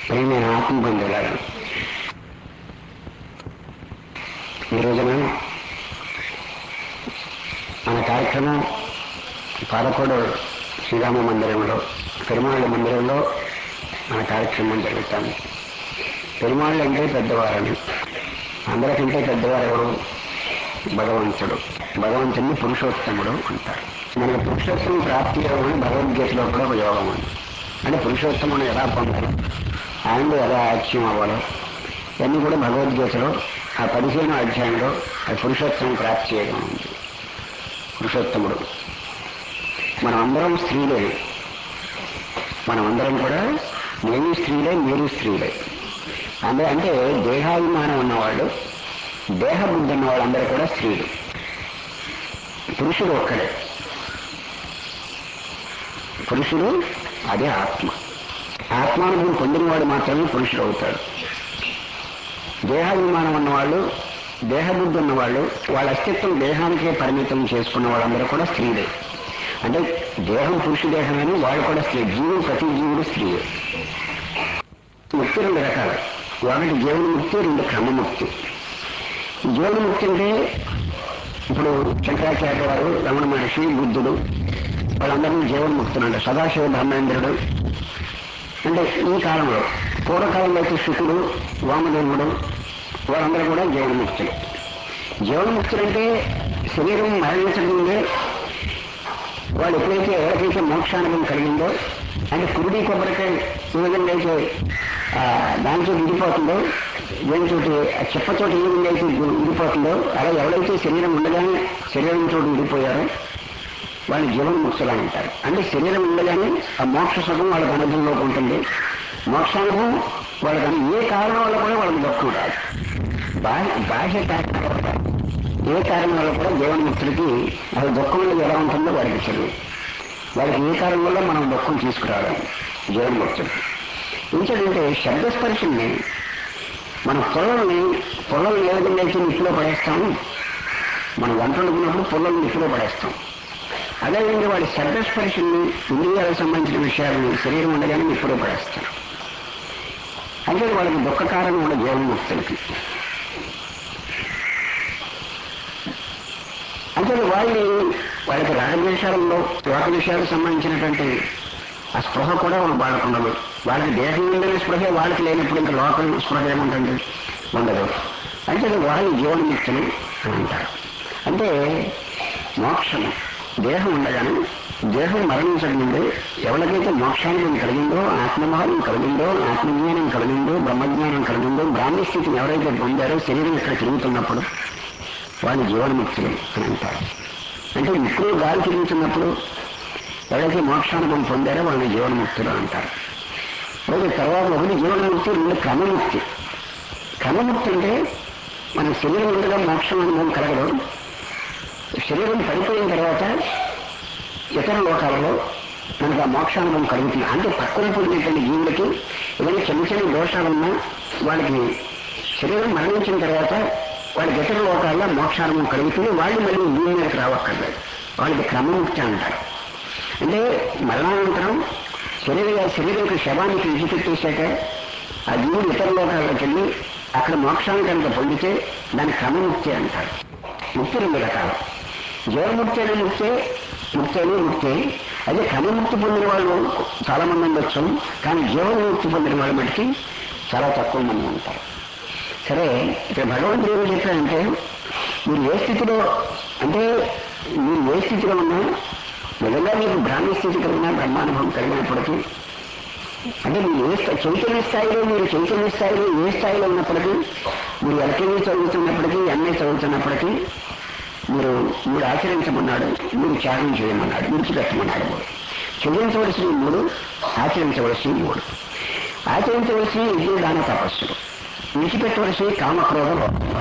ప్రేమైన ఆత్మబంధువులారా ఈ రోజున మన కార్యక్రమం పాలకోడు శ్రీరామ మందిరంలో పెరుమాళ్ళ మందిరంలో మన కార్యక్రమం జరుగుతుంది పెరుమాళ్ళు అంటే పెద్దవారని అందరికంటే పెద్దవారు ఎవరు భగవంతుడు భగవంతుడిని పురుషోత్తముడు అంటారు మనకు పురుషోత్తమ ప్రాప్తి యోగం అని భగవద్గీతలో కూడా ఒక యోగం ఉంది అంటే పురుషోత్తముని ఎలా పొందాలి ఆయనలో ఎలా ఐక్యం అవ్వాలో ఇవన్నీ కూడా భగవద్గీతలో ఆ పదిహేను అధ్యాయంలో ఆ పురుషోత్తమం ప్రాప్తి చేయడం ఉంది పురుషోత్తముడు మనం అందరం స్త్రీలే మనం అందరం కూడా నేను స్త్రీలే మీరు స్త్రీలే అంటే అంటే దేహాభిమానం ఉన్నవాళ్ళు దేహబుద్ధి ఉన్న వాళ్ళందరూ కూడా స్త్రీలు పురుషుడు ఒక్కడే పురుషుడు అదే ఆత్మ ఆత్మానుభవం పొందినవాడు మాత్రమే పురుషుడు అవుతాడు దేహాభిమానం ఉన్నవాళ్ళు దేహబుద్ధి ఉన్నవాళ్ళు వాళ్ళ అస్తిత్వం దేహానికే పరిమితం చేసుకున్న వాళ్ళందరూ కూడా స్త్రీలే అంటే దేహం పురుష దేహం అని వాళ్ళు కూడా స్త్రీ జీవుడు ప్రతి జీవుడు స్త్రీయే ముక్తి రెండు రకాలు ఒకటి జీవన ముక్తి రెండు క్రమముక్తి జీవన ముక్తి అంటే ఇప్పుడు శంకరాచార్య వారు రమణ మహర్షి బుద్ధుడు వాళ్ళందరినీ జీవన్ముక్తులు అంటే సదాశివ బ్రహ్మేంద్రుడు అంటే ఈ కాలంలో పూర్వకాలంలో అయితే శుకుడు వామదేవుడు వాళ్ళందరూ కూడా జీవన్ముక్తులు జీవన్ముక్తులు అంటే శరీరం మరణించకముందే వాళ్ళు ఎప్పుడైతే ఎవరికైతే మోక్షానుభవం కలిగిందో అంటే కురుడి కొబ్బరికాయ ఏ విధంగా అయితే ఆ, దాంతో విడిపోతుందో దేనితోటి ఆ చెప్పతోటి ఏ విధంగా అయితే వి- విడిపోతుందో అలా ఎవరైతే శరీరం ఉండగానే శరీరంతో విడిపోయారో వాళ్ళు జీవన్ముక్తులు అంటారు అంటే శరీరం ఉండగానే ఆ మోక్ష సుఖం వాళ్ళకి అనుభవంలోకి ఉంటుంది మోక్షానుభవం వాళ్ళకి అను- ఏ కారణం వల్ల కూడా వాళ్ళకి దుఃఖం రాదు బాహ్య బాహ్య కారణం వల్ల ఏ కారణం వల్ల కూడా జీవన్ముక్తులకి అది దుఃఖం అనేది ఎలా ఉంటుందో వాడికి తెలియదు వాడికి ఏ కారణం వల్ల మనం దుఃఖం తీసుకురావడం జీవన్ముక్తులకి ఇంకేంటంటే శబ్దస్పర్శల్ని మన పొలంని పొలం ఏ విధంగా అయితే నిప్పులో పడేస్తాము మనం వంట వండుకున్నప్పుడు పొలం నిప్పులో పడేస్తాం అదేవిధంగా వాడి శబ్దస్పర్శల్ని ఇంద్రియాలకు సంబంధించిన విషయాలను శరీరం ఉండగానే నిప్పులో పడేస్తారు అంటే వాళ్ళకి దుఃఖ కారణం ఉన్న జీవన్ముక్తులకి అంటే వాళ్ళు వాళ్ళకి రాగద్వేషాలలో లోక విషయాలకు సంబంధించినటువంటి ఆ స్పృహ కూడా వాళ్ళకు ఉండదు వాళ్ళకి దేహం ఉందనే స్పృహ వాళ్ళకి లేనప్పుడు ఇంకా లోకం స్పృహ ఏముంటుంది ఉండదు అంటే వాళ్ళు జీవన్ముక్తులు అని అంటారు అంటే మోక్షము దేహం ఉండగానే దేహం మరణించకముందే ఎవరికైతే మోక్షానుభవం కలిగిందో ఆత్మభావం కలిగిందో ఆత్మజ్ఞానం కలిగిందో బ్రహ్మజ్ఞానం కలిగిందో బ్రాహ్మణ స్థితిని ఎవరైతే పొందారో శరీరం ఇక్కడ తిరుగుతున్నప్పుడు వాళ్ళు జీవన్ముక్తులు అని అంటారు అంటే ఇప్పుడు గాలి తిరుగుతున్నప్పుడు ఎవరైతే మోక్షానుభవం పొందారో వాళ్ళని జీవన్ముక్తులు అంటారు ఒకటి తర్వాత ఒకటి జీవన్ముక్తి రెండు క్రమముక్తి క్రమముక్తి అంటే మన శరీరం ఉండగా మోక్షం అనుభవం కలగదు శరీరం పడిపోయిన తర్వాత ఇతర లోకాలలో మనకు ఆ మోక్షానుభవం కలుగుతుంది అంటే పక్కన పుట్టినటువంటి జీవులకి ఏదైనా చిన్న చిన్న దోషాలున్నా వాళ్ళకి శరీరం మరణించిన తర్వాత వాళ్ళకి ఇతర లోకాల్లో మోక్షానుభవం కలుగుతుంది వాళ్ళు మళ్ళీ భూమి మీదకి రావక్కర్లేదు వాళ్ళకి క్రమముక్తి అంటారు అంటే మరణానంతరం శరీర శరీరం శవానికి విడిచిపెట్టేశాక ఆ జీవుడు ఇతర లోకాల్లోకి వెళ్ళి అక్కడ మోక్షాన్ని కనుక పొందితే దాన్ని క్రమముక్తి అంటారు ముక్తి రెండు రకాలు జీవన్ముక్తి అనే ముక్తే ముక్తి అనే ముక్తి అదే క్రమముక్తి పొందిన వాళ్ళు చాలా మంది ఉండొచ్చు కానీ జీవన్ముక్తి పొందిన వాళ్ళ మటుకి చాలా తక్కువ మంది ఉంటారు సరే ఇక్కడ భగవంతుడు ఏమో చెప్పాడంటే మీరు ఏ స్థితిలో అంటే మీరు ఏ స్థితిలో ఉన్నా నిజంగా మీకు బ్రాహ్మణ స్థితి కలిగినా బ్రహ్మానుభవం కలిగినప్పటికీ అంటే మీరు ఏ స్థా- చైతన్య స్థాయిలో మీరు చైతన్య స్థాయిలో ఏ స్థాయిలో ఉన్నప్పటికీ మీరు ఎల్కేజీ చదువుతున్నప్పటికీ ఎంఏ చదువుతున్నప్పటికీ మీరు మీరు ఆచరించమన్నాడు మీరు త్యాగం చేయమన్నాడు విడిచిపెట్టమన్నాడు మూడు చెల్లించవలసిన మూడు ఆచరించవలసిన మూడు ఆచరించవలసిన విద్య దాన తపస్సులు విడిచిపెట్టవలసిన కామక్రోధ లోపములు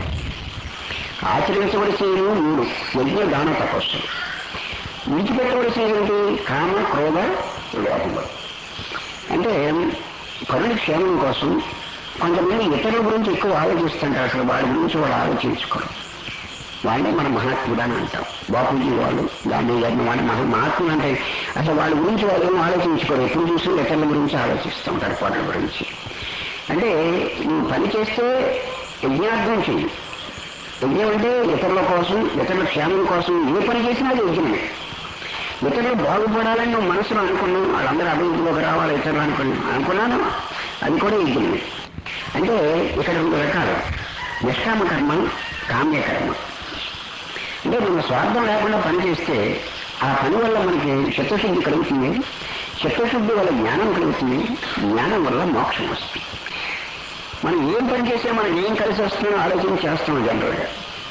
ఆచరించవలసిన మూడు యజ్ఞ దాన తపస్సులు విడిచిపెట్టవలసినటువంటి కామ క్రోధ లోపములు అంటే పరుల క్షేమం కోసం కొంతమంది ఇతరుల గురించి ఎక్కువ ఆలోచిస్తుంటారు అసలు వాడి గురించి వాళ్ళు ఆలోచించుకోరు వాళ్ళే మన మహాత్ముడు అని అంటాం బాపూజీ వాళ్ళు గాంధీ గారిని వాళ్ళ మహా మహాత్ములు అంటే అసలు వాళ్ళ గురించి వాళ్ళు ఏం ఆలోచించుకోరు ఎప్పుడు చూసి ఇతరుల గురించి ఆలోచిస్తూ ఉంటారు పరుల గురించి అంటే నువ్వు పని చేస్తే యజ్ఞార్థం చెయ్యి యజ్ఞం అంటే ఇతరుల కోసం ఇతరుల క్షేమం కోసం ఏ పని చేసినా అది యజ్ఞమే ఇతరులు బాగుపడాలని నువ్వు మనసులో అనుకున్నావు వాళ్ళందరూ అభివృద్ధిలోకి రావాలి ఇతరులు అనుకున్నాను అనుకున్నాను అది కూడా యజ్ఞమే అంటే ఇక్కడ రెండు రకాలు నిష్కామ కర్మ కామ్య కర్మ అంటే మన స్వార్థం లేకుండా పని చేస్తే ఆ పని వల్ల మనకి చిత్తశుద్ధి కలుగుతుంది చిత్తశుద్ధి వల్ల జ్ఞానం కలుగుతుంది జ్ఞానం వల్ల మోక్షం వస్తుంది మనం ఏం పని చేసినా మనకి ఏం కలిసి వస్తుందో ఆలోచన చేస్తాం జనరల్గా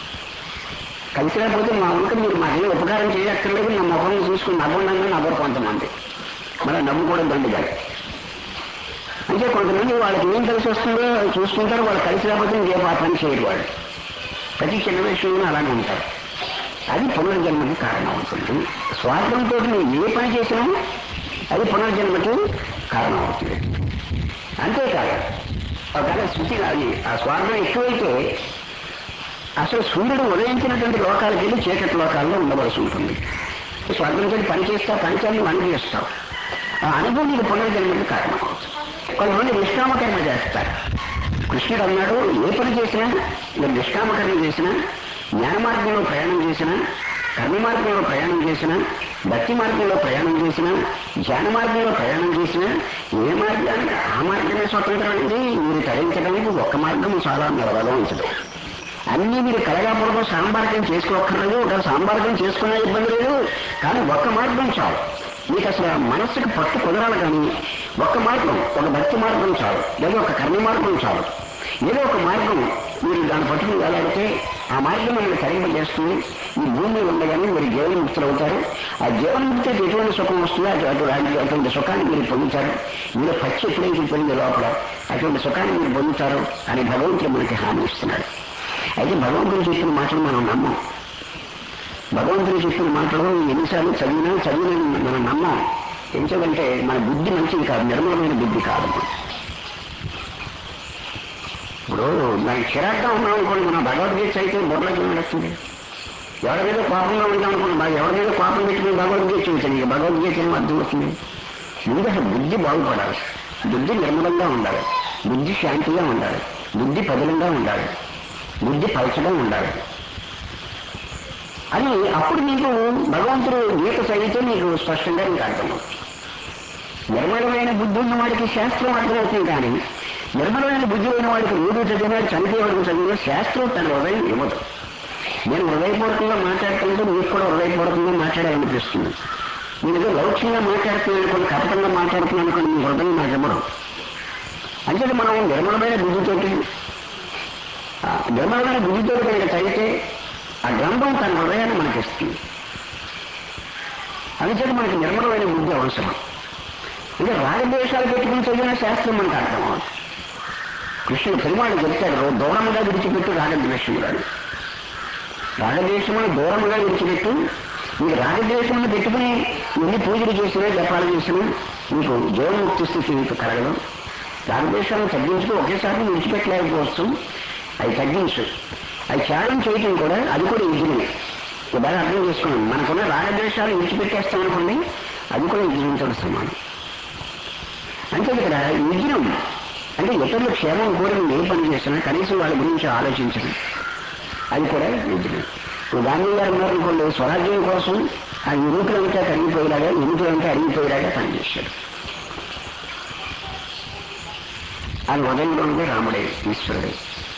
కలిసి లేకపోతే మా ఉంటే మీరు మాకేం ఉపకారం చేయక్కర్లేదు నా ముఖం చూసుకుని నవ్వండి నవ్వరు కొంతమంది మళ్ళీ నవ్వు కూడా దండుగాలి అంటే కొంతమంది వాళ్ళకి ఏం కలిసి వస్తుందో చూసుకుంటారు వాళ్ళు కలిసి లేకపోతే ఇంకే ఆ పని చేయరు వాళ్ళు ప్రతి చిన్న విషయంలో అలానే ఉంటారు అది పునర్జన్మకి కారణం అవుతుంది స్వార్థంతో నువ్వు ఏ పని చేసినా అది పునర్జన్మకి కారణం అవుతుంది అంతేకాదు ఒకవేళ శృతి అది ఆ స్వార్థం ఎక్కువైతే అసలు సూర్యుడు ఉదయించినటువంటి లోకాలకు వెళ్ళి చీకటి లోకాల్లో ఉండవలసి ఉంటుంది స్వర్గంతో పని చేస్తా పని చేయాలని నువ్వు అనుభవిస్తావు ఆ అనుభవం నీకు పునర్జన్మకి కారణం అవుతుంది కొంతమంది నిష్కామకర్మ చేస్తారు కృష్ణుడు అన్నాడు ఏ పని చేసినా మీరు నిష్కామకర్మ చేసినా జ్ఞాన మార్గంలో ప్రయాణం చేసినా కర్మ మార్గంలో ప్రయాణం చేసినా భక్తి మార్గంలో ప్రయాణం చేసినా ధ్యాన మార్గంలో ప్రయాణం చేసినా ఏ మార్గానికి ఆ మార్గమే స్వతంత్రం అండి మీరు తరించడానికి ఒక్క మార్గం చాలా నిలబడవలసింది అన్ని మీరు కలగాపురం సాంబార్గం చేసుకోక్కర్లేదు ఒక సాంబార్గం చేసుకునే ఇబ్బంది లేదు కానీ ఒక్క మార్గం చాలు మీకు అసలు ఆ మనస్సుకి పట్టు కుదరాలి కానీ ఒక్క మార్గం ఒక భక్తి మార్గం చాలు లేదా ఒక కర్మ మార్గం చాలు ఏదో ఒక మార్గం మీరు దాన్ని పట్టుకుని వెళ్ళాడితే ఆ మార్గం మిమ్మల్ని తరింపజేస్తుంది ఈ భూమి ఉండగానే మీరు జీవన్ముక్తులు అవుతారు ఆ జీవన్ముక్తికి ఎటువంటి సుఖం వస్తుందో అటు అటు అటు- అటువంటి సుఖాన్ని మీరు పొందుతారు మీరు పచ్చి ఎప్పుడైతే పొందే లోపల అటువంటి సుఖాన్ని మీరు పొందుతారు అని భగవంతుడు మనకి హామీ ఇస్తున్నాడు అయితే భగవంతుడు చెప్పిన మాటలు మనం నమ్మం భగవంతుడు చెప్పిన మాటలు ఎన్నిసార్లు చదివినా చదివిన మనం నమ్మం ఎందుకంటే మన బుద్ధి మంచిది కాదు నిర్మలమైన బుద్ధి కాదు ఇప్పుడు మనం చిరాగ్గా ఉన్నాం అనుకోండి మనం భగవద్గీత చదివితే బుర్రలోకి ఏం వస్తుంది ఎవరి మీద కోపంగా ఉంటాం అనుకోండి బాగా ఎవరి మీద కోపం పెట్టుకుని భగవద్గీత చదువుతాను ఇక భగవద్గీత ఏం అర్థం అవుతుంది ముందు అసలు బుద్ధి బాగుపడాలి బుద్ధి నిర్మలంగా ఉండాలి బుద్ధి శాంతిగా ఉండాలి బుద్ధి పదిలంగా ఉండాలి బుద్ధి పలచగా ఉండాలి అని అప్పుడు నీకు భగవంతుడు గీత చదివితే నీకు స్పష్టంగా నీకు అర్థమవుతుంది నిర్మలమైన బుద్ధి ఉన్న వాడికి శాస్త్రం అర్థమవుతుంది కానీ నిర్మలమైన బుద్ధి లేని వాడికి రోజు చదివినా చనిపోయేవాడికి చదివినా శాస్త్రం తన హృదయం ఇవ్వదు నేను హృదయపూర్వకంగా మాట్లాడుతుంటే మీకు కూడా హృదయపూర్వకంగా మాట్లాడాలనిపిస్తుంది నేను ఏదో లౌక్యంగా మాట్లాడుతున్నాను అనుకోండి కపటంగా మాట్లాడుతున్నాను అనుకోండి మీ హృదయం నాకు ఇవ్వడం అంటే మనం నిర్మలమైన బుద్ధితోటి ఆ నిర్మలమైన బుద్ధితో కనుక చదివితే ఆ గ్రంథం తన హృదయాన్ని మనకి ఇస్తుంది అందుచేత మనకి నిర్మలమైన బుద్ధి అవసరం అంటే రాగద్వేషాలు పెట్టుకుని చదివిన శాస్త్రం మనకు అర్థం అవుతుంది కృష్ణుడు పెరుమాడు చెప్తాడు "రో- దూరముగా విడిచిపెట్టు రాగద్వేషములను రాగద్వేషమును దూరముగా విడిచిపెట్టు నీకు రాగద్వేషమును పెట్టుకుని ఎన్ని పూజలు చేసినా జపాలు చేసినా నీకు జీవన్ముక్తి స్థితి నీకు కలగదు రాగద్వేషాలను తగ్గించుకో ఒకేసారి విడిచిపెట్టలేకపోవచ్చు అవి తగ్గించు అవి త్యాగం చేయటం కూడా అది కూడా యజ్ఞమే ఇది బాగా అర్థం చేసుకున్నాం మనకున్న రాగద్వేషాలు విడిచిపెట్టేస్తాం అనుకోండి అది కూడా యజ్ఞంతో సమానం అంటే ఇక్కడ యజ్ఞం అంటే ఇతరుల క్షేమం కోరి నువ్వు ఏ పని చేసినా కనీసం వాళ్ళ గురించి ఆలోచించడం అది కూడా యజ్ఞం ఇప్పుడు గాంధీ గారు ఉన్నారనుకోండి స్వరాజ్యం కోసం ఆ ఎన్నికలంతా కరిగిపోయేలాగా ఎన్నికలంతా అరిగిపోయేలాగా పనిచేశాడు ఆయన హృదయంలో ఉండే రాముడే ఈశ్వరుడే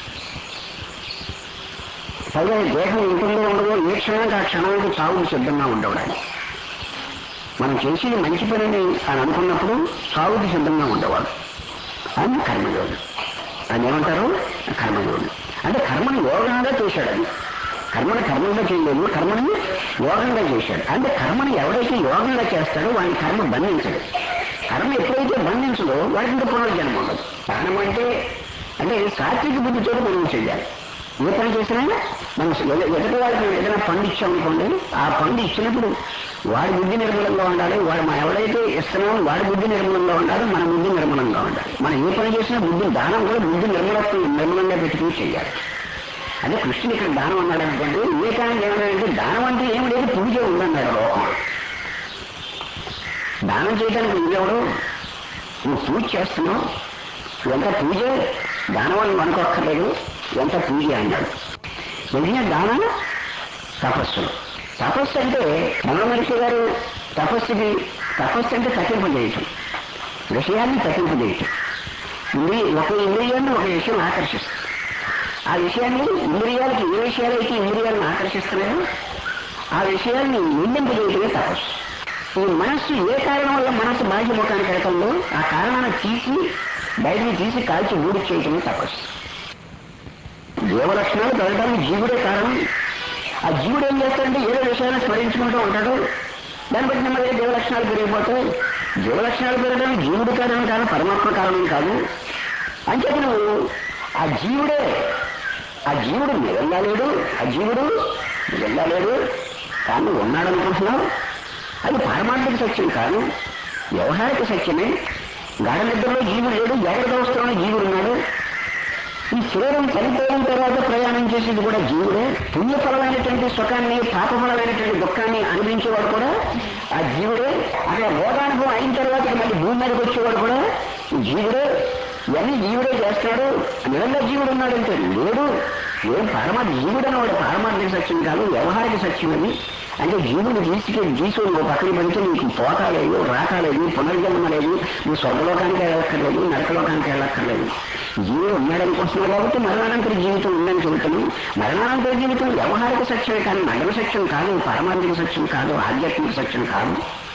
పైగా ఈ దేహం ఉంటుందో ఉండదో ఏ క్షణానికి ఆ క్షణానికి చావుకు సిద్ధంగా ఉండేవాడు ఆయన మనం చేసేది మంచి పనిని అని అనుకున్నప్పుడు చావుకి సిద్ధంగా ఉండేవాడు అని కర్మయోగి అని ఏమంటారు కర్మయోగి అంటే కర్మని యోగంగా చేశాడు అది కర్మని కర్మంగా చేయలేదు కర్మని యోగంగా చేశాడు అంటే కర్మని ఎవరైతే యోగంగా చేస్తాడో వాడిని కర్మ బంధించడు కర్మ ఎప్పుడైతే బంధించదో వాడికి ఇంకా పునర్జన్మ ఉండదు కారణం అంటే అంటే సాత్విక బుద్ధితో మనం చేయాలి ఏ పని చేసినా మనం ఎద- ఎదుటి వాడికి ఏదైనా పండు ఇచ్చామనుకోండి ఆ పండు ఇచ్చినప్పుడు వాడి బుద్ధి నిర్మలంగా ఉండాలి వాడు మనం ఎవడైతే ఇస్తున్నామో వాడి బుద్ధి నిర్మలంగా ఉండాలి మన బుద్ధి నిర్మలంగా ఉండాలి మనం ఏ పని చేసినా బుద్ధి దానం కూడా బుద్ధి నిర్మలత్వం నిర్మలంగా పెట్టుకుని చేయాలి అదే కృష్ణుడు ఇక్కడ దానం అన్నాడు అనుకోండి వివేకానంద ఏమన్నాడంటే దానం అంటే ఏం లేదు పూజ ఉందన్నాడు లోకంలో దానం చేయడానికి నువ్వెవడు నువ్వు పూజ చేస్తున్నావు ఎంత పూజ దానం అని అనుకోక్కర్లేదు ఎంత పూజ అన్నాడు యజ్ఞ దాన తపస్సు తపస్సు అంటే మనమహర్షి గారు తపస్సుకి తపస్సు అంటే తగ్గింపు చేయటం విషయాన్ని తగ్గింపు చేయటం ఇంద్రియ ఒక ఇంద్రియాన్ని ఒక విషయం ఆకర్షిస్తుంది ఆ విషయాన్ని ఇంద్రియాలకి ఏ విషయాలైతే ఇంద్రియాలను ఆకర్షిస్తున్నాయో ఆ విషయాన్ని నిందింపు చేయటమే తపస్సు ఈ మనస్సు ఏ కారణం వల్ల మనస్సు బాహ్యముఖానికి వెళ్తుందో ఆ కారణాన్ని తీసి బయటికి తీసి కాల్చి ఊడి చేయటమే తపస్సు జీవలక్షణాలు పెరగడానికి జీవుడే కారణం ఆ జీవుడు ఏం చేస్తాడంటే ఏదో విషయాన్ని స్మరించుకుంటూ ఉంటాడు దాన్ని బట్టి నెమ్మదిగా జీవలక్షణాలు పెరిగిపోతాయి జీవలక్షణాలు పెరగడానికి జీవుడు కారణం కాదు పరమాత్మ కారణం కాదు అంటే నువ్వు ఆ జీవుడే ఆ జీవుడు నిజంగా లేడు ఆ జీవుడు నిజంగా లేడు కానీ ఉన్నాడు అనుకుంటున్నావు అది పారమార్థిక సత్యం కాదు వ్యవహారిక సత్యమే గాఢ నిద్రలో జీవుడు లేడు జాగ్రత్త అవస్థలోనే జీవుడు ఉన్నాడు ఈ శరీరం చనిపోయిన తర్వాత ప్రయాణం చేసేది కూడా జీవుడే పుణ్యఫలమైనటువంటి సుఖాన్ని పాపఫలమైనటువంటి దుఃఖాన్ని అనుభవించేవాడు కూడా ఆ జీవుడే అక్కడ భోగానుభవం అయిన తర్వాత మళ్ళీ భూమి మీదకి వచ్చేవాడు కూడా ఈ జీవుడే ఇవన్నీ జీవుడే చేస్తున్నాడు నిజంగా జీవుడు ఉన్నాడంటే లేడు ఏం పరమార్థ జీవుడు అనేవాడు పారమార్థిక సత్యం కాదు వ్యవహారిక సత్యం అది అంటే జీవుడు తీసుకెళ్ళి తీసుకుని ఓ పక్కన పెడితే నీకు పోట లేదు రాక లేదు పునర్జన్మ లేదు నువ్వు స్వర్గలోకానికి వెళ్ళక్కర్లేదు నరకలోకానికి వెళ్ళక్కర్లేదు జీవుడు ఉన్నాడనుకుంటున్నావు కాబట్టి మరణానంతర జీవితం ఉందని చెబుతాను మరణానంతర జీవితం వ్యవహారిక సత్యమే కానీ నగర సత్యం కాదు పారమార్థిక సత్యం కాదు ఆధ్యాత్మిక సత్యం కాదు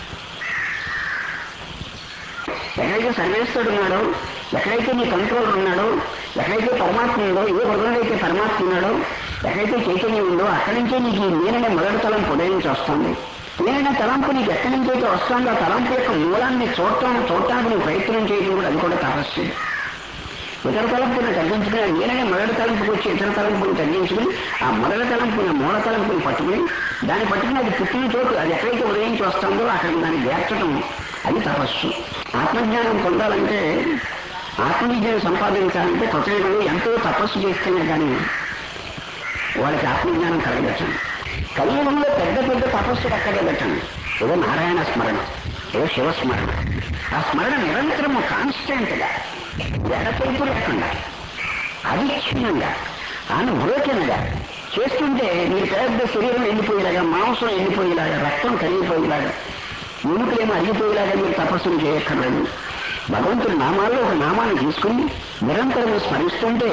ఎక్కడైతే సర్వేశ్వరుడు ఉన్నాడో ఎక్కడైతే నీ కంట్రోల్ ఉన్నాడో ఎక్కడైతే పరమాత్మ ఉందో ఏ హృదయంలో అయితే పరమాత్మ ఉన్నాడో ఎక్కడైతే చైతన్యం ఉందో అక్కడి నుంచే నీకు ఈ నేననే మొదటి తలంపు ఉదయం నుంచి వస్తుంది నేననే తలంపు నీకు ఎక్కడి నుంచి అయితే వస్తుందో ఆ తలంపు యొక్క మూలాన్ని చూడటం చూడటానికి నువ్వు ప్రయత్నం చేయడం కూడా అది కూడా తపస్సు ఇతర తలంపుని తగ్గించుకుని నేననే మొదటి తలంపుకి వచ్చి ఇతర తలంపుని తగ్గించుకుని ఆ మొదటి తలంపుని మూల తలంపుని పట్టుకుని దాన్ని పట్టుకుని అది పుట్టిన చోటు అది ఎక్కడైతే ఉదయించి వస్తుందో అక్కడికి దాన్ని చేర్చడం అది తపస్సు ఆత్మజ్ఞానం పొందాలంటే ఆత్మవిద్యను సంపాదించాలంటే కృతయుగంలో ఎంతో తపస్సు చేస్తేనే కానీ వాళ్ళకి ఆత్మజ్ఞానం కలగచ్చండి కలియుగంలో పెద్ద పెద్ద తపస్సులు అక్కర్లేదటండి ఏదో నారాయణ స్మరణ ఏదో శివస్మరణ ఆ స్మరణ నిరంతరము కాన్స్టెంట్గా ఎడతెరిపు లేకుండా అవిచ్ఛిన్నంగా అనుభూతంగా చేస్తుంటే మీరు పెద్ద శరీరం ఎండిపోయేలాగా మాంసం ఎండిపోయేలాగా రక్తం కరిగిపోయేలాగా ఎముకలేమో అరిగిపోయేలాగా మీరు తపస్సులు చేయక్కర్లేదు భగవంతుడి నామాల్లో ఒక నామాన్ని తీసుకుని నిరంతరం స్మరిస్తుంటే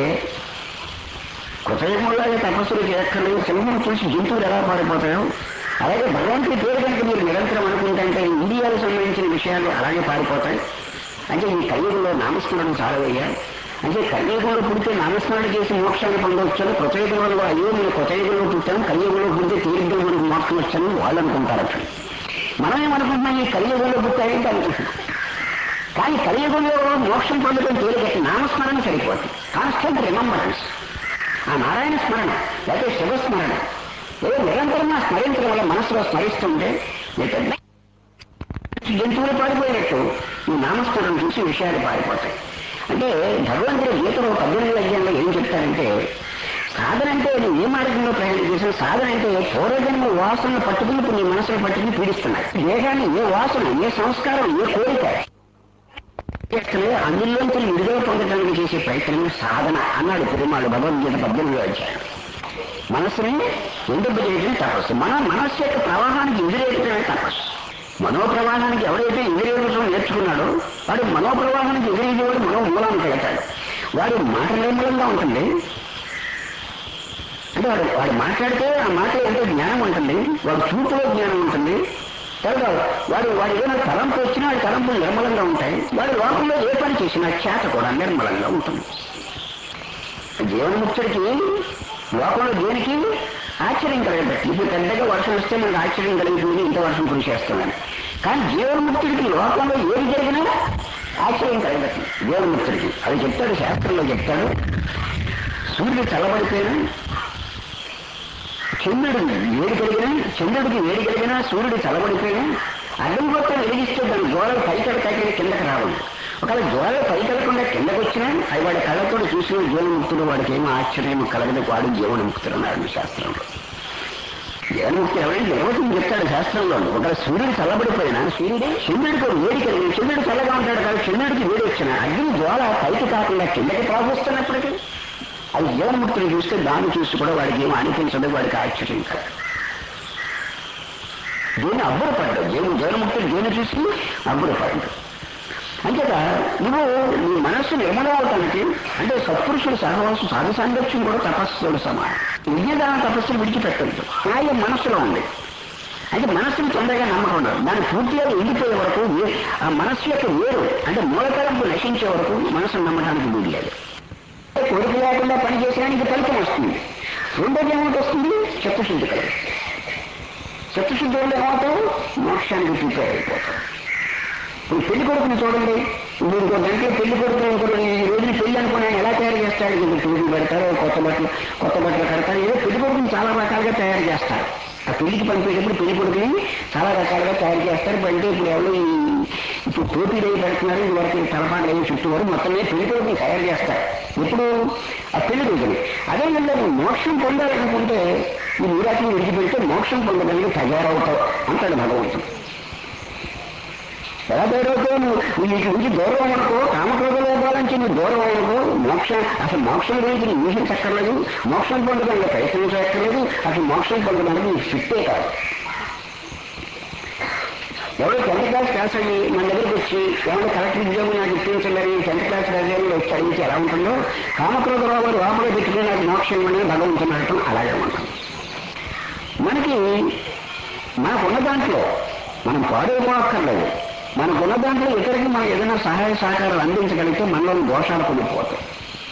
కృతయుగంలాగే తపస్సులు చేయక్కర్లేదు సింహం చూసి జంతువులు ఎలా పారిపోతాయో అలాగే భగవంతుడి పేరు కనుక మీరు నిరంతరం అనుకుంటే ఇండియాకు సంబంధించిన విషయాలు అలాగే పారిపోతాయి అంటే ఈ కలియుగంలో నామస్మరణ చాలా వేయాలి అంటే కలియుగంలో పుడితే నామస్మరణ చేసి మోక్షాన్ని పొందవచ్చని కృతయుగంలో అయ్యో నేను కృతయుగంలో పుట్టాను కలియుగంలో పుడితే తీరిగ్గా మనకు మోక్షం వచ్చని వాళ్ళు అనుకుంటారట మనం ఏమనుకుంటున్నాం ఈ కలియుగంలో పుట్టాయంటే అనుకుంటున్నాం కానీ కలియుగంలో మోక్షం పొందడం తేలికట్టి నామస్మరణ సరిపోతుంది కాన్స్టెంట్ రిమంబరెన్స్ ఆ నారాయణ స్మరణ లేకపోతే శివస్మరణ ఏదో నిరంతరంగా స్మరించడం వల్ల మనసులో స్మరిస్తుంటే నీ పెద్ద జంతువులు పారిపోయినట్టు ఈ నామస్మరణ చూసి విషయాలు పారిపోతాయి అంటే భగవంతుడు గీతలో పద్దెనిమిది అధ్యాయంలో ఏం చెప్తారంటే సాధన అంటే నువ్వు ఏ మార్గంలో ప్రయాణం చేసిన సాధన అంటే పూర్వజన్మ వాసనలు పట్టుకుని ఇప్పుడు నీ మనసును పట్టుకుని పీడిస్తున్నాయి దేహాన్ని ఏ వాసన ఏ సంస్కారం ఏ కోరిక చేస్తున్నాయో అందులోంచి విడుదల పొందడానికి చేసే ప్రయత్నం సాధన అన్నాడు పెరుమాడు భగవద్గీత పద్దెనిమిది అధ్యాయం మనసుని ఎందుకు చేయడం తపస్సు మన మనస్సు యొక్క ప్రవాహానికి ఎదురేయటమే తపస్సు మనోప్రవాహానికి ఎవరైతే ఎదురేయడం నేర్చుకున్నాడో వాడు మనోప్రవాహానికి ఎదురేసేవాడు మనో మూలానికి వెళ్తాడు వాడు మాట నిర్మలంగా ఉంటుంది అంటే వాడు వాడు మాట్లాడితే ఆ మాట ఎంతో జ్ఞానం ఉంటుంది వాడు చూపులో జ్ఞానం ఉంటుంది తర్వాత వాడు వాడు ఏదైనా తలంపు వచ్చినా వాడి తలంపులు నిర్మలంగా ఉంటాయి వాడు లోకంలో ఏ పని చేసినా చేత కూడా నిర్మలంగా ఉంటుంది జీవన్ముక్తుడికి లోకంలో దేనికి ఆశ్చర్యం కలగబట్టి ఇప్పుడు పెద్దగా వర్షం వస్తే మనకు ఆశ్చర్యం కలుగుతుంది ఇంత వర్షం కురిసేస్తుందని కానీ జీవన్ముక్తుడికి లోకంలో ఏది జరిగినా ఆశ్చర్యం కలగబట్టి జీవన్ముక్తుడికి అది చెప్తాడు శాస్త్రంలో చెప్తాడు సూర్యుడు చల్లబడిపోయినా చంద్రుడు వేడి కలిగినా చంద్రుడికి వేడి కలిగినా సూర్యుడు చల్లబడిపోయినా అడ్డం మొత్తం వెలిగిస్తే దాని గోడలు పైకలు కట్టిన కిందకి రావు ఒకవేళ గోడలు పైకెళ్ళకుండా కిందకు వచ్చినా అవి వాడి కళ్ళతో చూసిన జీవన్ముక్తుడు వాడికి ఏమో ఆశ్చర్యం కలగదు వాడు జీవన్ముక్తుడు అన్నాడు శాస్త్రంలో జీవన్ముక్తి ఎవరైనా నిర్వచనం చెప్తాడు శాస్త్రంలో ఒక సూర్యుడు చల్లబడిపోయినా సూర్యుడు చంద్రుడికి వేడి కలిగి చంద్రుడు చల్లగా ఉంటాడు కానీ చంద్రుడికి వేడి వచ్చిన అగ్ని జ్వాల పైకి కాకుండా కిందకి ప్రవహిస్తున్నప్పటికీ అది జీవన్ముక్తిని చూస్తే దాన్ని చూసి కూడా వాడికి ఏం అనిపించదు వాడికి ఆశ్చర్యం కాదు దేన్ని అబ్బురపడ్డాడు దేవుడు జీవన్ముక్తిని దేన్ని చూసి అబ్బురపడ్డాడు అంతేత నువ్వు నీ మనస్సు నిర్మలం అవటానికి అంటే సత్పురుషుడు సహవాసం సాధు సాంగత్యం కూడా తపస్సుడు సమానం విద్యదాన తపస్సులు విడిచిపెట్టద్దు న్యాయం మనస్సులో ఉంది అయితే మనస్సుని తొందరగా నమ్మకం ఉండదు దాన్ని పూర్తిగా ఎండిపోయే వరకు వే- ఆ మనస్సు యొక్క వేరు అంటే మూలతరంపు నశించే వరకు మనసును నమ్మటానికి వీలు లేదు కోరిక లేకుండా పని చేసడానికి ఫలితం వస్తుంది రెండోది ఏమిటి వస్తుంది చిత్తశుద్ధి కలదు చిత్తశుద్ధి వల్ల ఏమవుతావు మోక్షానికి ప్రిపేర్ అయిపోతావు ఇప్పుడు పెళ్లి కొడుకుని చూడండి ఇప్పుడు ఇంకో గంటలో పెళ్లి కొడుకుని ఇంకో ఈ రోజున పెళ్లి అనుకుని ఆయన ఎలా తయారు చేస్తాడు ఇంకో టూబులు పెడతారు కొత్త బట్టలు కొత్త బట్టలు కడతారు ఏదో పెళ్లి కొడుకుని చాలా రకాలుగా తయారు చేస్తారు ఆ పెళ్లికి పంపేటప్పుడు పెళ్లి కొడుకుని చాలా రకాలుగా తయారు చేస్తారు అంటే ఇప్పుడు ఎవరు ఈ ఇప్పుడు టోపీలు అవి పెడుతున్నారు ఇది వరకు తలపాట్లు అవి చుట్టూ వరకు మొత్తం మీద పెళ్లి కొడుకుని తయారు చేస్తారు ఇప్పుడు ఆ పెళ్లి రోజుని అదే విధంగా నువ్వు మోక్షం పొందాలనుకుంటే ఈ నీరాటిని విడిచిపెడితే మోక్షం పొందడానికి తయారవుతావు అంటాడు భగవంతుడు ఎలా తయారవుతావు నువ్వు నీకు నుంచి దూరం అనుకో కామక్రోధలోపాల నుంచి నువ్వు దూరం అనుకో మోక్షం అసలు మోక్షం గురించి నువ్వు ఊహించక్కర్లేదు మోక్షం పొందడానికి ప్రయత్నించక్కర్లేదు అసలు మోక్షం పొందడానికి నీకు ఫిట్టే కాదు ఎవరో టెన్త్ క్లాస్ పాస్ అయ్యి మన దగ్గరికి వచ్చి ఎవరో కలెక్టర్ ఉద్యోగం నాకు ఇప్పించలేని టెన్త్ క్లాస్ రాజాలు వచ్చి అడిగితే ఎలా ఉంటుందో కామక్రోధ రోగాలు లోపల పెట్టుకుని నాకు మోక్షం ఇవ్వని భగవంతుని అనటం అలాగే ఉంటుంది మనకి మనకున్న దాంట్లో మనం పాడైపోక్కర్లేదు మనకున్న దాంట్లో ఇతరులకి మనం ఏదైనా సహాయ సహకారాలు అందించగలిగితే మనలోని దోషాలు కొనుక్కోతాయి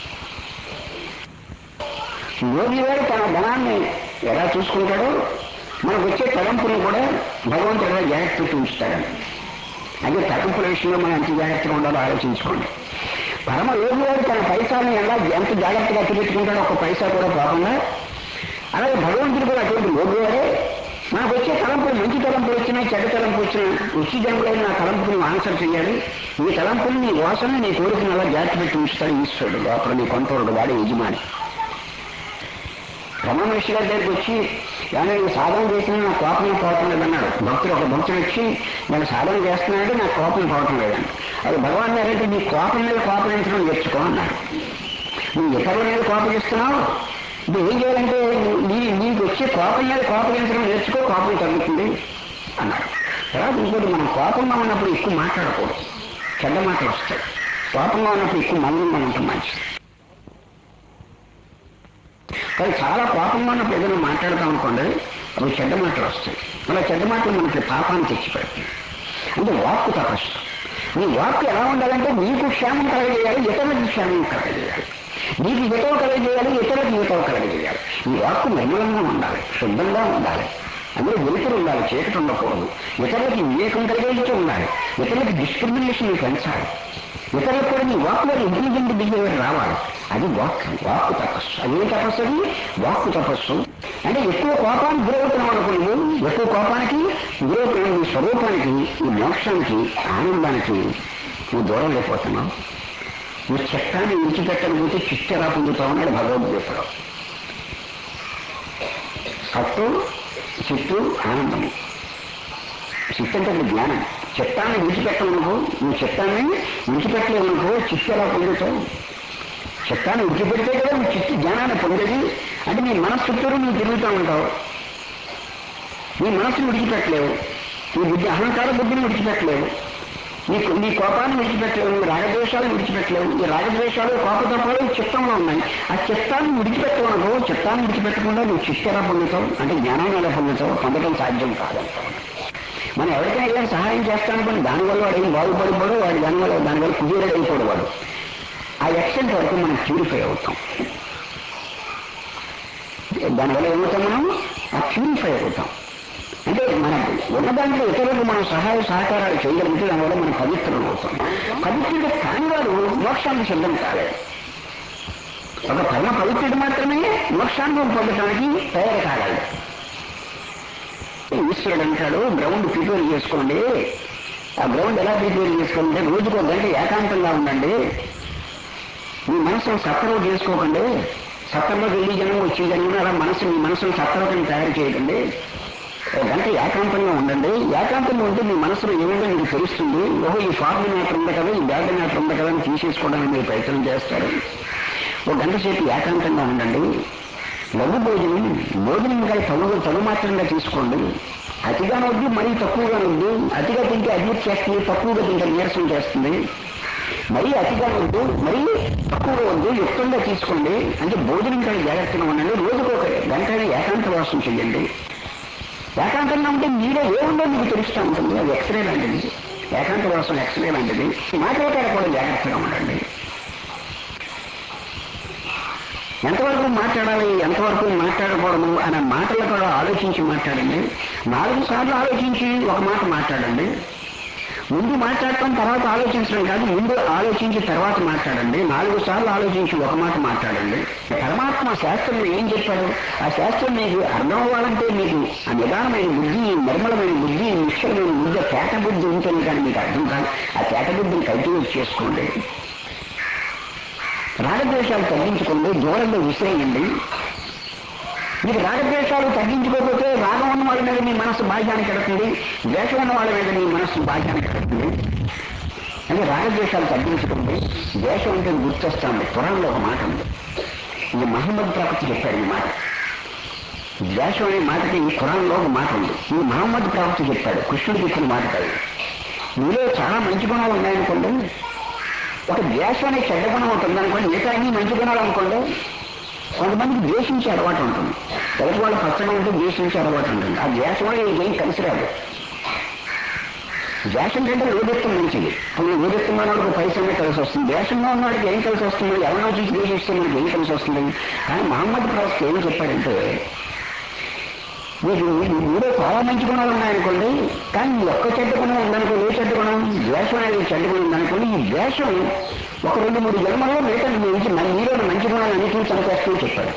యోగి గారు తన ధనాన్ని ఎలా చూసుకుంటాడో మనకు వచ్చే తలంపులను కూడా భగవంతుడు ఎలా జాగ్రత్త ఉంచుతాడని అదే తలంపుల విషయంలో మనం ఎంత జాగ్రత్తగా ఉండాలో ఆలోచించుకోండి పరమ యోగి గారు తన పైసాన్ని ఎలా ఎంత జాగ్రత్తగా పెట్టుకుంటాడో ఒక పైసా కూడా పోకుండా అలాగే భగవంతుడు కూడా అటువంటి లోబువాడే మనకు వచ్చే తలంపులు మంచి తలంపులు వచ్చినా చెడ్డ తలంపు వచ్చినా వచ్చి జన్మలైన నా తలంపుని నువ్వు ఆన్సర్ చేయాలి నీ తలంపుని నీ వాసన నీ కోరికను అలా జాగ్రత్త పెట్టి ఉంచుతాడు ఈశ్వరుడు లోపల నీ కొంటోడు వాడే యజమాని రమణ మహర్షి గారి దగ్గరికి వచ్చి ఏమైనా నేను సాధన చేసినా నా కోపం పోవటం లేదన్నాడు భక్తుడు ఒక భక్తుడు వచ్చి నేను సాధన చేస్తున్నానంటే నాకు కోపం పోవటం లేదండి అది భగవాన్ గారంటే నీ కోపం మీద కోపగించడం నేర్చుకో అన్నాడు నువ్వు ఇతరుల మీద కోపగిస్తున్నావు ఇప్పుడు ఏం చేయాలంటే నీ నీకు వచ్చే కోపం మీద కోపగించడం నేర్చుకో కోపం తగ్గుతుంది అన్నాడు తర్వాత ఇంకోటి మనం కోపంగా ఉన్నప్పుడు ఎక్కువ మాట్లాడకూడదు చెడ్డ మాటలు వస్తాయి కోపంగా ఉన్నప్పుడు ఎక్కువ మౌనంగా ఉండటం మంచిది కానీ చాలా కోపంగా ఉన్నప్పుడు ఏదైనా మాట్లాడతాం అనుకోండి అవి చెడ్డ మాటలు వస్తాయి అలా చెడ్డ మాటలు మనకి పాపాన్ని తెచ్చిపెడతాయి అంటే వాక్కు తపస్సు నీ వాక్కు ఎలా ఉండాలంటే నీకు క్షేమం కలగజేయాలి ఇతరులకు క్షేమం కలగజేయాలి నీకు హితవు కలగజేయాలి ఇతరులకు హితవు కలగజేయాలి ఈ వాక్కు నిర్మలంగా ఉండాలి శుద్ధంగా ఉండాలి అందులో వెలుతురు ఉండాలి చీకటి ఉండకూడదు ఇతరులకి వివేకం కలిగేస్తూ ఉండాలి ఇతరులకు డిస్క్రిమినేషన్ పెంచాలి ఇతరులకు కూడా నీ వాక్కులో ఇంటెలిజెంట్ బిహేవియర్ రావాలి అది వాక్ వాక్కు తపస్సు అదే తపస్సు అది వాక్కు తపస్సు అంటే ఎక్కువ కోపానికి గురవుతున్నాం అనుకున్నాము ఎక్కువ కోపానికి గురవుతున్నాం నీ స్వరూపానికి ఈ మోక్షానికి ఆనందానికి నువ్వు దూరం అయిపోతున్నావు నువ్వు చట్టాన్ని విడిచిపెట్టకపోతే చిట్ట ఎలా పొందుతావు అన్నాడు భగవద్గీతలో సత్తు చిత్తు ఆనందము చిత్త అంటే ఇక్కడ జ్ఞానం చిత్తాన్ని విడిచిపెట్టమనుకో నువ్వు చిత్తాన్ని విడిచిపెట్టలేమనుకో చిత్తు ఎలా పొందుతావు చిత్తాన్ని విడిచిపెడితే కదా నువ్వు చిత్తు జ్ఞానాన్ని పొందేది అంటే నీ మనస్సు చుట్టూరు నువ్వు తిరుగుతూ ఉంటావు నీ మనస్సును విడిచిపెట్టలేవు నీ బుద్ధి అహంకార బుద్ధిని విడిచిపెట్టలేవు నీకు నీ కోపాన్ని విడిచిపెట్టలేవు నీ రాగద్వేషాలను విడిచిపెట్టలేవు ఈ రాగద్వేషాలు కోపతత్వాలు చిత్తంలో ఉన్నాయి ఆ చిత్తాన్ని విడిచిపెట్టవనుకో చిత్తాన్ని విడిచిపెట్టకుండా నువ్వు చిత్త ఎలా పొందుతావు అంటే జ్ఞానాన్ని ఎలా పొందుతావు పొందడం సాధ్యం కాదంటావు మనం ఎవరికైనా ఏదైనా సహాయం చేస్తానుకోండి దానివల్ల వాడు ఏం బాగుపడిపోడు వాడు దానివల్ల దానివల్ల కుదీరుడు అయిపోడు వాడు ఆ ఎక్స్టెంట్ వరకు మనం ప్యూరిఫై అవుతాం దానివల్ల ఏమవుతాం మనం ఆ ప్యూరిఫై అవుతాం అంటే మన ఉన్న దాంట్లో ఇతరులకు మనం సహాయ సహకారాలు చేయగలిగితే దానివల్ల మనం పవిత్రులు అవుతాం పవిత్రుడు కాని వాడు మోక్షానికి సిద్ధం కాలేదు ఒక పరమ పవిత్రుడు మాత్రమే మోక్షాన్ని పొందడానికి తయారు కాగలడు ఈశ్వరుడు అంటాడు గ్రౌండ్ ప్రిపేర్ చేసుకోండి ఆ గ్రౌండ్ ఎలా ప్రిపేర్ చేసుకోండి రోజుకో గంట ఏకాంతంగా ఉండండి మీ మనసును సఫరం చేసుకోకండి సత్రంలోకి వెళ్ళి జనం వచ్చే జనం అలా మనసు మీ మనసును సత్రంలోకి తయారు చేయకండి ఒక గంట ఏకాంతంగా ఉండండి ఏకాంతంగా ఉంటే మీ మనసులో ఏముందో మీకు తెలుస్తుంది ఓహో ఈ ఫార్మ్ మ్యాటర్ ఉంది కదా ఈ బ్యాడ్ మ్యాటర్ ఉంది కదా అని తీసేసుకోవడానికి మీరు ప్రయత్నం చేస్తారు ఒక గంట సేపు ఏకాంతంగా ఉండండి లఘు భోజనం భోజనం ఇంకా తగు తగు మాత్రంగా తీసుకోండి అతిగా వద్దు మరీ తక్కువగా వద్దు అతిగా తింటే అడ్మిట్ చేస్తుంది తక్కువగా తింటే నీరసం చేస్తుంది మరీ అతిగా వద్దు మరీ తక్కువగా వద్దు యుక్తంగా తీసుకోండి అంటే భోజనం కానీ జాగ్రత్తగా ఉండండి రోజుకు ఒక గంట ఏకాంత వాసం చేయండి ఏకాంతంగా ఉంటే మీలో ఏముందో మీకు తెలుస్తూ ఉంటుంది అది ఎక్స్రే లాంటిది ఏకాంత వాసం ఎక్స్రే లాంటిది మాట్లాడతాడ కూడా జాగ్రత్తగా ఉండండి ఎంతవరకు మాట్లాడాలి ఎంతవరకు మాట్లాడకూడదు అనే మాటలు కూడా ఆలోచించి మాట్లాడండి నాలుగు సార్లు ఆలోచించి ఒక మాట మాట్లాడండి ముందు మాట్లాడటం తర్వాత ఆలోచించడం కాదు ముందు ఆలోచించి తర్వాత మాట్లాడండి నాలుగు సార్లు ఆలోచించి ఒక మాట మాట్లాడండి పరమాత్మ శాస్త్రంలో ఏం చెప్పాడు ఆ శాస్త్రం మీకు అర్థం అవ్వాలంటే మీకు ఆ నిదానమైన బుద్ధి నిర్మలమైన బుద్ధి నిశ్చలమైన బుద్ధి తేట బుద్ధి ఉంటుంది కానీ మీకు అర్థం కాదు ఆ తేట బుద్ధిని కల్టివేట్ చేసుకోండి రాగద్వేషాలు తగ్గించుకోండి దూరంలో విసిరేయండి మీకు రాగద్వేషాలు తగ్గించుకోకపోతే రాగం ఉన్న వాళ్ళ మీద మీ మనసు బాధ్యానికి ఎడుతుంది ద్వేషం ఉన్న వాళ్ళ మీద మీ మనసు బాధ్యానికి ఎడుతుంది అంటే రాగద్వేషాలు తగ్గించుకోండి ద్వేషం అంటే గుర్తొస్తాంది పురాణంలో ఒక మాట ఉంది ఇది మహమ్మద్ ప్రవక్త చెప్పాడు ఈ మాట ద్వేషం అనే మాటకి ఈ ఖురాన్లో ఒక మాట ఉంది ఈ మహమ్మద్ ప్రవక్త చెప్పాడు కృష్ణుడు చెప్పిన మాట కాదు మీలో చాలా మంచి గుణాలు ఉన్నాయనుకోండి ఒక ద్వేషం అనే చెడ్డ గుణం ఉంటుంది అనుకోండి మిగతా అన్ని మంచి గుణాలు అనుకోండి కొంతమందికి ద్వేషించే అలవాటు ఉంటుంది ఎదుటి వాళ్ళు పచ్చగా ఉంటే ద్వేషించే అలవాటు ఉంటుంది ఆ ద్వేషం వల్ల ఏం కలిసి రాదు ద్వేషం కంటే లోబెత్తం మంచిది ఇప్పుడు లోబెత్తం ఉన్నవాడికి పైసమే కలిసి వస్తుంది ద్వేషంగా ఉన్నవాడికి ఏం కలిసి వస్తుంది ఎవరినో చూసి ద్వేషిస్తే మనకి ఏం కలిసి వస్తుంది కానీ మహమ్మద్ ప్రవక్త ఏం చెప్పాడంటే మీకు మీలో చాలా మంచి గుణాలు ఉన్నాయనుకోండి కానీ ఈ ఒక్క చెడ్డ గుణం ఉందనుకో ఏ చెడ్డ గుణం ద్వేషం అనేది చెడ్డ గుణం ఉందనుకోండి ఈ ద్వేషం ఒక రెండు మూడు జన్మల్లో మిగతా మంచి మీలో మంచి గుణాలు అన్నింటినీ చనిపేస్తూ చెప్పాడు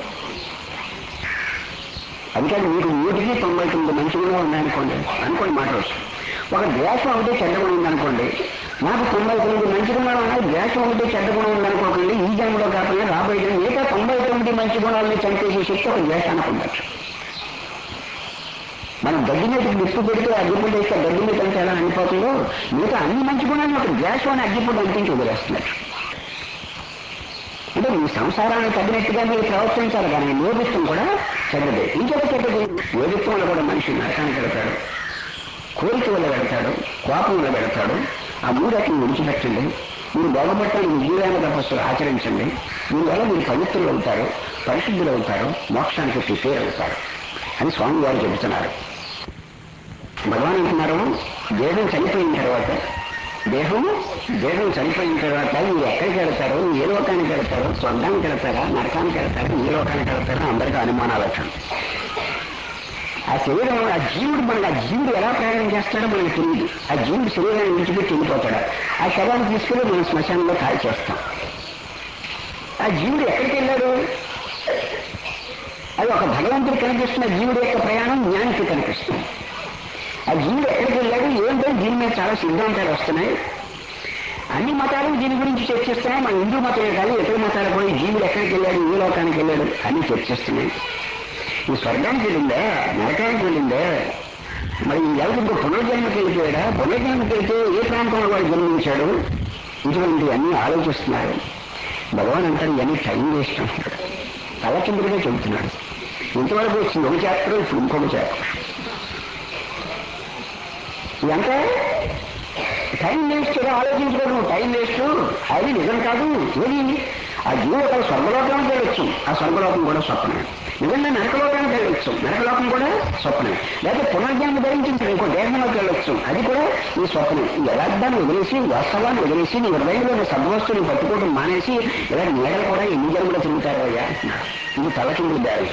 అందుకని మీకు నూటికి తొంభై తొమ్మిది మంచి గుణాలు ఉన్నాయనుకోండి అనుకోండి మాట వస్తుంది ఒక ద్వేషం ఒకటే చెడ్డ గుణం ఉందనుకోండి నాకు తొంభై తొమ్మిది మంచి గుణాలు ఉన్నాయి ద్వేషం ఒకటే చెడ్డ గుణం ఉందనుకోకండి ఈ జన్మలో కాకుండా రాబోయే జన్మ మిగతా తొంభై తొమ్మిది మంచి గుణాలని చంపేసే శక్తి ఒక ద్వేషానికి ఉండొచ్చు మనం గడ్డి మీద నిప్పు పెడితే అగ్గిపుల్లు వేస్తే గడ్డి మీద అంటే ఎలా అనిపోతుందో మిగతా అన్ని మంచి గుణాలు ఒక ద్వేషం అని అగ్గిపుల్లు అంటించి వదిలేస్తున్నారు అంటే మీ సంసారాన్ని తగినట్టుగా మీరు ప్రవర్తించాలి కానీ యోగిత్వం కూడా చెడ్డదే ఇంకొక చెడ్డది యోగిత్వం వల్ల కూడా మనిషి నరకానికి వెళ్తాడు కోరిక వల్ల వెళ్తాడు కోపం వల్ల వెళ్తాడు ఆ మూడకి విడిచిపెట్టండి మీరు బాగుపడటానికి విజయమైన తపస్సులు ఆచరించండి దీనివల్ల మీరు పవిత్రులు అవుతారు పరిశుద్ధులు అవుతారు మోక్షానికి ప్రిపేర్ అవుతారు అని స్వామి వారు చెబుతున్నారు భగవాన్ అంటున్నారు దేహం చనిపోయిన తర్వాత దేహం దేహం చనిపోయిన తర్వాత మీరు ఎక్కడికి వెళ్తారు ఏ లోకానికి వెళ్తారు స్వర్గానికి వెళ్తారా నరకానికి వెళ్తారా ఏ లోకానికి వెళ్తారా అందరికీ అనుమానాలు వచ్చాయి ఆ శరీరం ఆ జీవుడు మనకు ఆ జీవుడు ఎలా ప్రయాణం చేస్తాడో మనకు తెలియదు ఆ జీవుడు శరీరాన్ని విడిచిపెట్టి వెళ్ళిపోతాడు ఆ శవాన్ని తీసుకెళ్ళి మనం శ్మశానంలో కాల్ చేస్తాం ఆ జీవుడు ఎక్కడికి వెళ్ళాడు అది ఒక భగవంతుడు కనిపిస్తున్న జీవుడు యొక్క ప్రయాణం జ్ఞానికి కనిపిస్తుంది ఆ జీవుడు ఎక్కడికి వెళ్ళాడు ఏంటో దీని మీద చాలా సిద్ధాంతాలు వస్తున్నాయి అన్ని మతాలు దీని గురించి చర్చిస్తున్నాయి మన హిందూ మతమే కాదు ఇతర మతాలు కూడా ఈ జీవుడు ఎక్కడికి వెళ్ళాడు ఏ లోకానికి వెళ్ళాడు అని చర్చిస్తున్నాయి ఈ స్వర్గానికి వెళ్ళిందా నరకానికి వెళ్ళిందా మరి ఈ ఎవరికి ఇంకో పునర్జన్మకి వెళ్ళిపోయాడా పునర్జన్మకి వెళ్తే ఏ ప్రాంతంలో వాడు జన్మించాడు ఇటువంటి అన్ని ఆలోచిస్తున్నారు భగవాన్ అంటాడు ఇవన్నీ టైం వేస్ట్ అంటాడు తలకిందులుగా చెబుతున్నాడు ఇంతవరకు వచ్చింది ఒక చాప్టర్ ఇప్పుడు ఇంకొక చాప్టర్ ఇదంతా టైం వేస్ట్ ఏదో ఆలోచించుకోవడం టైం వేస్ట్ అది నిజం కాదు ఏది ఆ జీవుడు ఒక స్వర్గలోకానికి వెళ్ళొచ్చు ఆ స్వర్గలోకం కూడా స్వప్నమే నిజంగా నరకలోకానికి వెళ్ళొచ్చు నరకలోకం కూడా స్వప్నమే లేకపోతే పునర్జన్మ ధరించింది ఇంకో దేహంలోకి వెళ్ళొచ్చు అది కూడా ఈ స్వప్నం ఈ యథార్థాన్ని వదిలేసి వాస్తవాన్ని వదిలేసి నీ హృదయంలో సద్వస్తుని పట్టుకోవడం మానేసి ఇలా నీడలు కూడా ఎన్ని జన్మలు తిరుగుతారు అయ్యా అంటున్నాడు. ఇది తలకిందులు దారి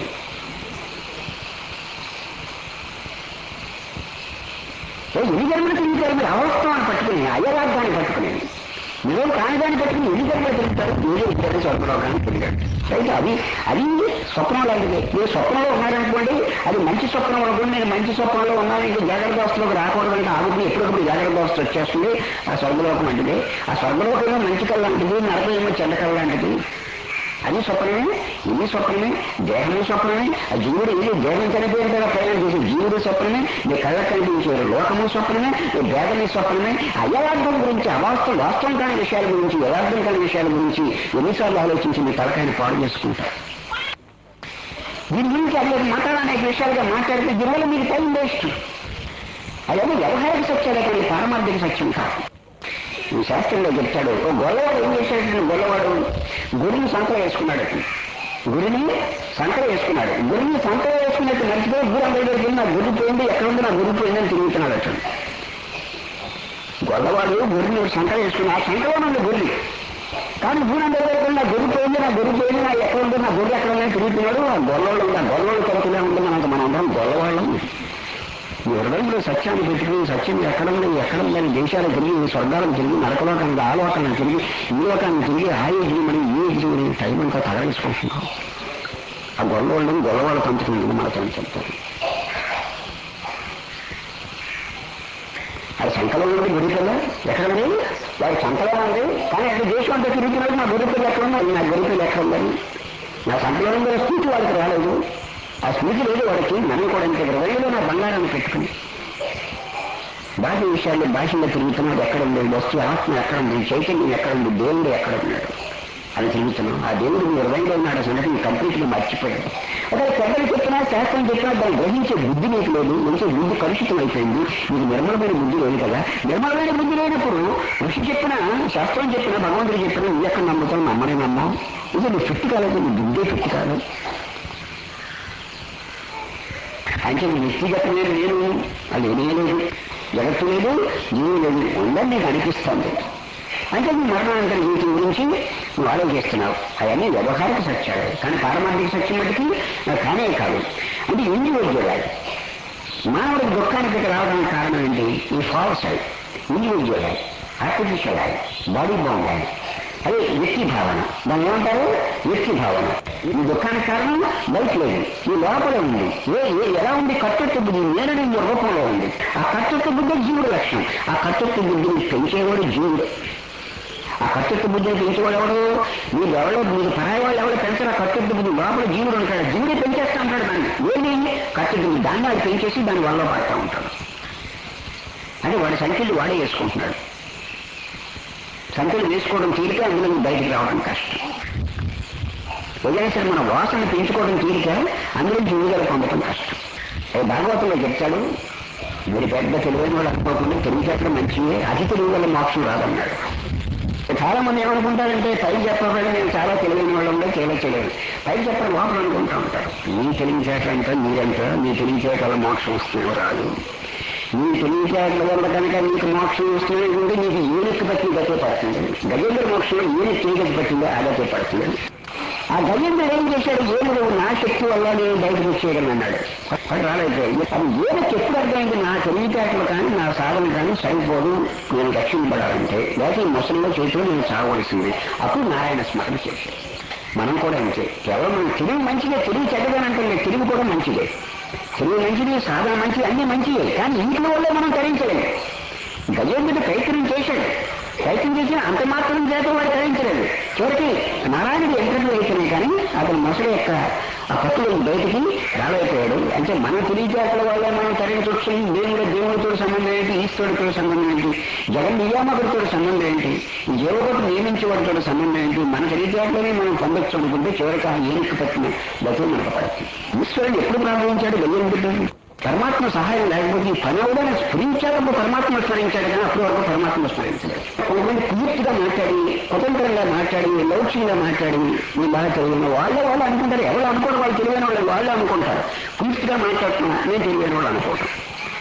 ఏ ఎన్ని జన్మలు తిరుగుతారు మీరు అవస్థాన్ని పట్టుకుని అయ్యరార్థాన్ని పట్టుకుని నిజం కానిదాన్ని పట్టుకుని ఎన్ని జన్మలు తిరుగుతారు మీరే ఇద్దరు స్వర్గలోకానికి తిరిగాడు అయితే అది అది స్వప్నం లాంటిది మీరు స్వప్నంలో ఉన్నారనుకోండి అది మంచి స్వప్నం అనుకోండి నేను మంచి స్వప్నంలో ఉన్నాను ఇంకా జాగ్రత్త అవస్థలోకి రాకూడదు అంటే ఆగుతుంది ఎప్పుడప్పుడు జాగ్రత్త అవస్థ వచ్చేస్తుంది ఆ స్వర్గలోకం లాంటిది ఆ స్వర్గలోకమే మంచి కళ లాంటిది నరకమేమో చెడ్డ కళ లాంటిది అది స్వప్నమే ఇది స్వప్నమే దేహమే స్వప్నమే ఆ జీవుడు ఇది దేహం చనిపోయిన కదా ప్రయాణం చేసే జీవుడు స్వప్నమే నీ కళ్ళకు కనిపించే లోకము స్వప్నమే నీ భేదమే స్వప్నమే అయవార్థం గురించి అవాస్తవం వాస్తవం కాని విషయాల గురించి యథార్థం కాని విషయాల గురించి ఎన్నిసార్లు ఆలోచించి నీ తలకాయని పాడు చేసుకుంటారు దీని గురించి అట్లా మాట్లాడనే విషయాలుగా మాట్లాడితే దీనివల్ల మీకు టైం వేస్ట్ అదేమో వ్యవహారిక సత్యాలే కానీ పారమార్థిక సత్యం కాదు ఈ శాస్త్రంలో చెప్తాడు ఓ గొల్లవాడు ఏం చేశాడు గొల్లవాడు గుడిని సంకల వేసుకున్నాడు అతను గుడిని సంకల వేసుకున్నాడు గుడిని సంకల వేసుకున్నట్టు మర్చిపోయి గుడి అందరి దగ్గరికి వెళ్ళి నా గుడి పోయింది ఎక్కడ ఉంది నా గుడి పోయింది అని తిరుగుతున్నాడు అతను గొల్లవాడు గుడిని సంకల వేసుకున్నాడు ఆ సంకలో ఉంది గుడి కానీ ఊరందరి దగ్గరికి వెళ్ళి నా గుడి పోయింది నా గుడి పోయింది నా ఎక్కడ ఉంది నా గుడి ఎక్కడ ఉందని తిరుగుతున్నాడు ఆ గొల్లవాళ్ళు ఉంది ఆ గొల్లవాళ్ళు కడుపులే ఉంది మనకు మనం అందరం గొల్లవాళ్ళం ఈ హృదయంలో సత్యాన్ని పెట్టుకుని సత్యం ఎక్కడ ఉంది ఎక్కడ ఉందని దేశాలు తిరిగి స్వర్గాలను తిరిగి నరకలోకానికి ఆ లోకాలను తిరిగి ఈ లోకాన్ని తిరిగి ఆ ఎగ్జిమని ఈ ఎగ్జిమని టైం అంతా తగలేసుకుంటున్నాం ఆ గొల్లవాళ్ళు గొల్లవాళ్ళు పంచుకుంటుంది మనతో చెప్తారు అది సంకలం నుండి గురిపిల్ల ఎక్కడ ఉంది వాడి సంకలం ఉంది కానీ అక్కడ దేశం అంతా తిరుగుతున్నాడు నా గురిపిల్ల ఎక్కడ ఉంది నా గురిపిల్ల ఎక్కడ ఉందని నా సంకలం ఉండే స్ఫూర్తి వాడికి రాలేదు ఆ స్మృతి లేదు వాడికి మనం కూడా ఇంత హృదయంలో నా బంగారాన్ని పెట్టుకుని బాహ్య విషయాల్లో భాషలో తిరుగుతున్నాడు ఎక్కడ ఉంది వస్తు ఆత్మ ఎక్కడ ఉంది చైతన్యం ఎక్కడ ఉంది దేవుడు ఎక్కడ ఉన్నాడు అని తిరుగుతున్నాం ఆ దేవుడు మీ హృదయంలో ఉన్నాడు సంగతి మీరు కంప్లీట్ గా మర్చిపోయాడు అదే పెద్దలు చెప్పినా శాస్త్రం చెప్పినా దాన్ని గ్రహించే బుద్ధి నీకు లేదు మంచి బుద్ధి కలుషితం అయిపోయింది నీకు నిర్మలమైన బుద్ధి లేదు కదా నిర్మలమైన బుద్ధి లేనప్పుడు ఋషి చెప్పిన శాస్త్రం చెప్పిన భగవంతుడు చెప్పిన నువ్వు ఎక్కడ నమ్ముతావు నమ్మనే నమ్మావు ఇది నువ్వు ఫిట్ కాలేదు నీ బుద్ధే ఫిట్ కాలేదు అంటే వ్యక్తిగతమైన నేను అది ఏమీ లేదు జగత్తు లేదు జీవి లేదు ఉందని నీకు అనిపిస్తుంది అంటే నీ మరణానంతర జీవితం గురించి నువ్వు ఆలోచిస్తున్నావు అవన్నీ వ్యవహారిక సత్యాలు కానీ పారమార్థిక సత్యం మటుకి నాకు కానే కాదు అంటే ఇండివిజువల్ మానవుడికి దుఃఖానికి రావడానికి కారణం ఏంటి ఈ ఫాల్స్ ఇండివిజువల్ ఆర్టిఫిషియల్ బాడీ బాగుండాలి అదే వ్యక్తి భావన దాన్ని ఏమంటారు వ్యక్తి భావన ఈ దుఃఖానికి కారణం బయట లేదు ఈ లోపల ఉంది ఏ ఏ ఎలా ఉంది కర్తృత్వ బుద్ధి నేనని రూపంలో ఉంది ఆ కర్తృత్వ బుద్ధి జీవుడు లక్షణం ఆ కర్తృత్వ బుద్ధిని పెంచేవాడు జీవుడు ఆ కర్తృత్వ బుద్ధిని పెంచేవాడు ఎవడు మీరు ఎవరో మీరు పరాయి వాళ్ళు ఎవరో పెంచారు ఆ కర్తృత్వ బుద్ధి లోపల జీవుడు ఉంటాడు జీవుడే పెంచేస్తా ఉంటాడు దాన్ని ఏంటి కర్తృత్వ బుద్ధి దాన్ని వాడు పెంచేసి దాని వల్ల పడతా ఉంటాడు అంటే వాడి సంఖ్యలు వాడే వేసుకుంటున్నాడు సంఖ్యలు వేసుకోవడం తీరిక అందులో నుంచి బయటికి రావడం కష్టం ఏదైనా సరే మన వాసన పెంచుకోవడం తీరిక అందులో నుంచి విడుదల పొందడం కష్టం అది భాగవతంలో చెప్తాడు మీరు పెద్ద తెలివైన వాళ్ళు అనుకోకుండా తెలివితేటలు మంచివే అతి తెలివి వల్ల మోక్షం రాదన్నాడు చాలా మంది ఏమనుకుంటారంటే పైకి చెప్పబడి నేను చాలా తెలివైన వాళ్ళు ఉండే చాలా తెలియదు పైకి చెప్పడం లోపల అనుకుంటా ఉంటారు మీ తెలివితేటలంతా మీరంతా మీ తెలివితేటల మోక్షం వస్తున్నాయో రాదు మీ తెలివితేటల వల్ల కనుక మీకు మోక్షం వస్తున్నాయి ఉంటే మీకు ఏనుక్కి పట్టి గతే పడుతుంది గజేంద్ర మోక్షంలో ఏనుక్కి ఏ గతి పట్టిందో ఆ గతే పడుతుంది ఆ గజేంద్రుడు ఏం చేశాడు ఏనుగు నా శక్తి వల్ల నేను బయటకు వచ్చేయగలను అన్నాడు అది రాలేదు అది ఏనుగు ఎప్పుడు అర్థమైంది నా తెలివితేటలు కానీ నా సాధన కానీ సరిపోదు నేను రక్షింపడాలంటే లేకపోతే ఈ ముసలిలో చేతిలో నేను చావవలసింది అప్పుడు నారాయణ స్మరణ చేశాడు మనం కూడా అంతే కేవలం మనం తెలివి మంచిదే తెలివి చెడ్డదనంటే తెలివి కూడా మంచిదే తెలివి మంచిది సాధన మంచిది అన్ని మంచివే కానీ ఇంట్లో వల్ల మనం తరించలేము గజేంద్రుడు ప్రయత్నం చేశాడు ప్రయత్నం చేసి అంత మాత్రం చేత వాడు తరించలేదు చివరికి నారాయణుడు ఎంటర్ అయితేనే కానీ అతను మొసలి యొక్క ఆ పట్టులో బయటికి రాలేకపోయాడు అంటే మన తెలివితేటల వల్ల మనం తరించవచ్చు దేవుడు దేవుడితో సంబంధం ఏంటి ఈశ్వరుడితో సంబంధం ఏంటి జగన్ నియామకుడితో సంబంధం ఏంటి ఈ జీవకోటి నియమించేవాడితో సంబంధం ఏంటి మన తెలివితేటలోనే మనం పొందొచ్చు అనుకుంటే చివరికి ఆ ఏనుక్కు పట్టిన గతి మనకు పడుతుంది ఈశ్వరుడు ఎప్పుడు ప్రారంభించాడు గజేంద్రుడు పరమాత్మ సహాయం లేకపోతే ఈ పని కూడా స్ఫురించాడప్పుడు పరమాత్మ స్మరించాడు కానీ అప్పటి వరకు పరమాత్మ స్మరించలేదు కొంతమంది పూర్తిగా మాట్లాడి స్వతంత్రంగా మాట్లాడి లౌక్యంగా మాట్లాడి నేను బాగా తెలియని వాళ్ళే వాళ్ళు అనుకుంటారు ఎవరు అనుకోరు వాళ్ళు తెలియని వాళ్ళు వాళ్ళే అనుకుంటారు పూర్తిగా మాట్లాడుతున్నా నేను తెలియని వాళ్ళు అనుకుంటాం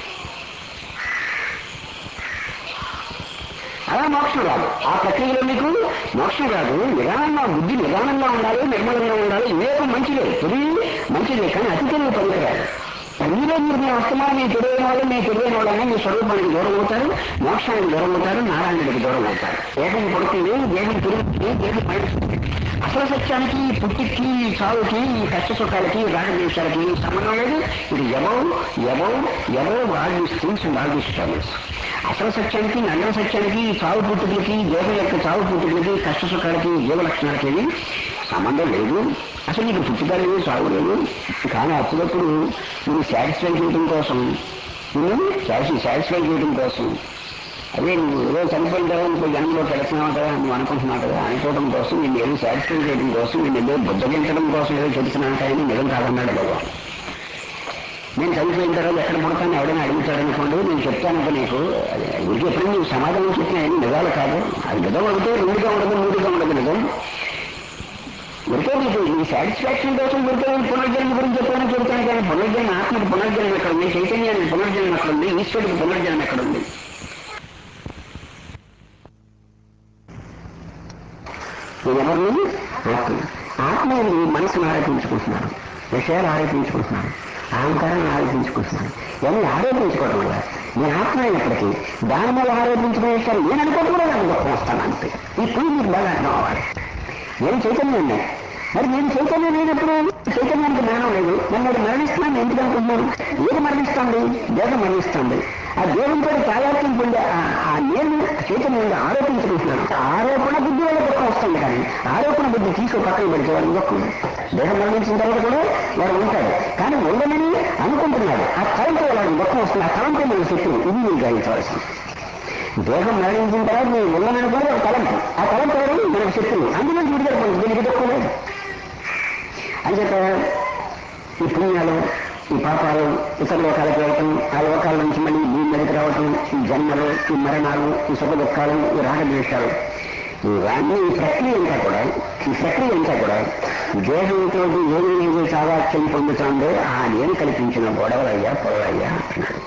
అలా మోక్షం రాదు ఆ ప్రక్రియలో మీకు మోక్షం రాదు నిదానంగా బుద్ధి నిదానంగా ఉండాలి నిర్మలంగా ఉండాలి వివేకం మంచిదే తెలివి మంచిదే కానీ అతి తెలివి పనికిరాదు మీరే మీరు మీ అస్తమానం మీ తెలియని వాళ్ళు మీ తెలియని వాళ్ళని మీ స్వరూపానికి దూరం అవుతారు మోక్షానికి దూరం అవుతారు నారాయణుడికి దూరం అవుతారు దేహం పడుతుంది దేహం తిరుగుతుంది దేహం పడుతుంది అసలు సత్యానికి పుట్టికి చావుకి ఈ కష్ట సుఖాలకి రాగద్వేషాలకి సంబంధం లేదు ఇది ఎవరు ఎవరు ఎవరు all these things and all these troubles అసలు సత్యానికి నగర సత్యానికి చావు పుట్టుకలకి దేహం యొక్క చావు పుట్టుకలకి కష్ట సుఖాలకి జీవ లక్షణాలకి సంబంధం లేదు అసలు నీకు పుట్టుక లేదు సాగు లేదు కానీ అప్పుడప్పుడు నువ్వు సాటిస్ఫై చేయడం కోసం నువ్వు సాటిస్ఫై చేయడం కోసం అదే నువ్వు ఏదో చనిపోయిన తర్వాత ఇంకో జన్మలో పెడుతున్నావు కదా నువ్వు అనుకుంటున్నావు కదా అనుకోవడం కోసం నేను ఏదో సాటిస్ఫై చేయడం కోసం నేను ఏదో బుద్ధగించడం కోసం ఏదో చెబుతున్నాను కానీ నిజం కాదన్నాడు భగవాన్ నేను చనిపోయిన తర్వాత ఎక్కడ పుడతాను ఎవడైనా అడుగుతాడు అనుకోండి నేను చెప్తాను కదా నీకు అది ఊరికి ఎప్పుడు నీకు సమాధానం చెప్పిన ఏమి నిజాలు కాదు అది నిజం ఒకటే రెండుగా ఉండదు మూడుగా ఉండదు నిజం ఉడికే నీకు నీ సాటిస్ఫాక్షన్ కోసం ఉడికే పునర్జన్మ గురించి చెప్పాను చెబుతాను కానీ పునర్జన్మ ఆత్మకి పునర్జన్మ ఎక్కడ ఉంది చైతన్యానికి పునర్జన్మ ఎక్కడ ఉంది ఈశ్వరుడికి పునర్జన్మ ఎక్కడ ఉంది ఎవరిని ఆత్మ ఆత్మ ఇది మనసును ఆరోపించుకుంటున్నాను విషయాలు ఆరోపించుకుంటున్నాను అహంకారాన్ని ఆరోపించుకుంటున్నాను ఇవన్నీ ఆరోపించుకోవడం వల్ల నేను ఆత్మ అయినప్పటికీ దాని మీద ఆరోపించిన విషయాలు నేను అనుకోవడం కూడా నాకు దుఃఖం వస్తాను అంతే ఈ పూజ మీకు బాగా అర్థం అవ్వాలి నేను చైతన్యం ఉన్నాయి మరి నేను చైతన్యం లేనప్పుడు చైతన్యానికి మరణం లేదు మరి నేను మరణిస్తున్నాను ఎందుకు అనుకుంటున్నాను ఏది మరణిస్తుంది దేహం మరణిస్తుంది ఆ దేహంతో తాదాత్యం పొందే ఆ- ఆ నేను చైతన్యంగా ఆరోపించుకుంటున్నాను ఆరోపణ బుద్ధి వల్ల దుఃఖం వస్తుంది కానీ ఆరోపణ బుద్ధి తీసుకో పక్కన పెడితే వాడు దుఃఖం దేహం మరణించిన తర్వాత కూడా వాడు ఉంటాడు కానీ ఉండమని అనుకుంటున్నాడు ఆ తలంతో వాడికి దుఃఖం వస్తుంది ఆ తలంతో మన శత్రువు ఇది మీరు గ్రహించవలసింది దేహం మరణించిన తర్వాత నేను ఉండమని కూడా ఒక తలంపు ఆ తలంపు ఎవరు మనకు శత్రువు అందులో విడుదల పొంది దీనికి దుఃఖం లేదు అంచేత ఈ పుణ్యాలు ఈ పాపాలు ఇతర లోకాలకు వెళ్ళటం ఆ లోకాల నుంచి మళ్ళీ భూమి మీదకి రావటం ఈ జన్మలు ఈ మరణాలు ఈ సుఖ దుఃఖాలు ఈ రాగద్వేషాలు ఇవన్నీ ఈ ప్రక్రియ అంతా కూడా ఈ ప్రక్రియ అంతా కూడా దేహంతో ఏది ఏది సావాక్యం పొందుతుందో ఆ నేను కల్పించిన గొడవలయ్యా పొడవయ్యా అంటున్నాడు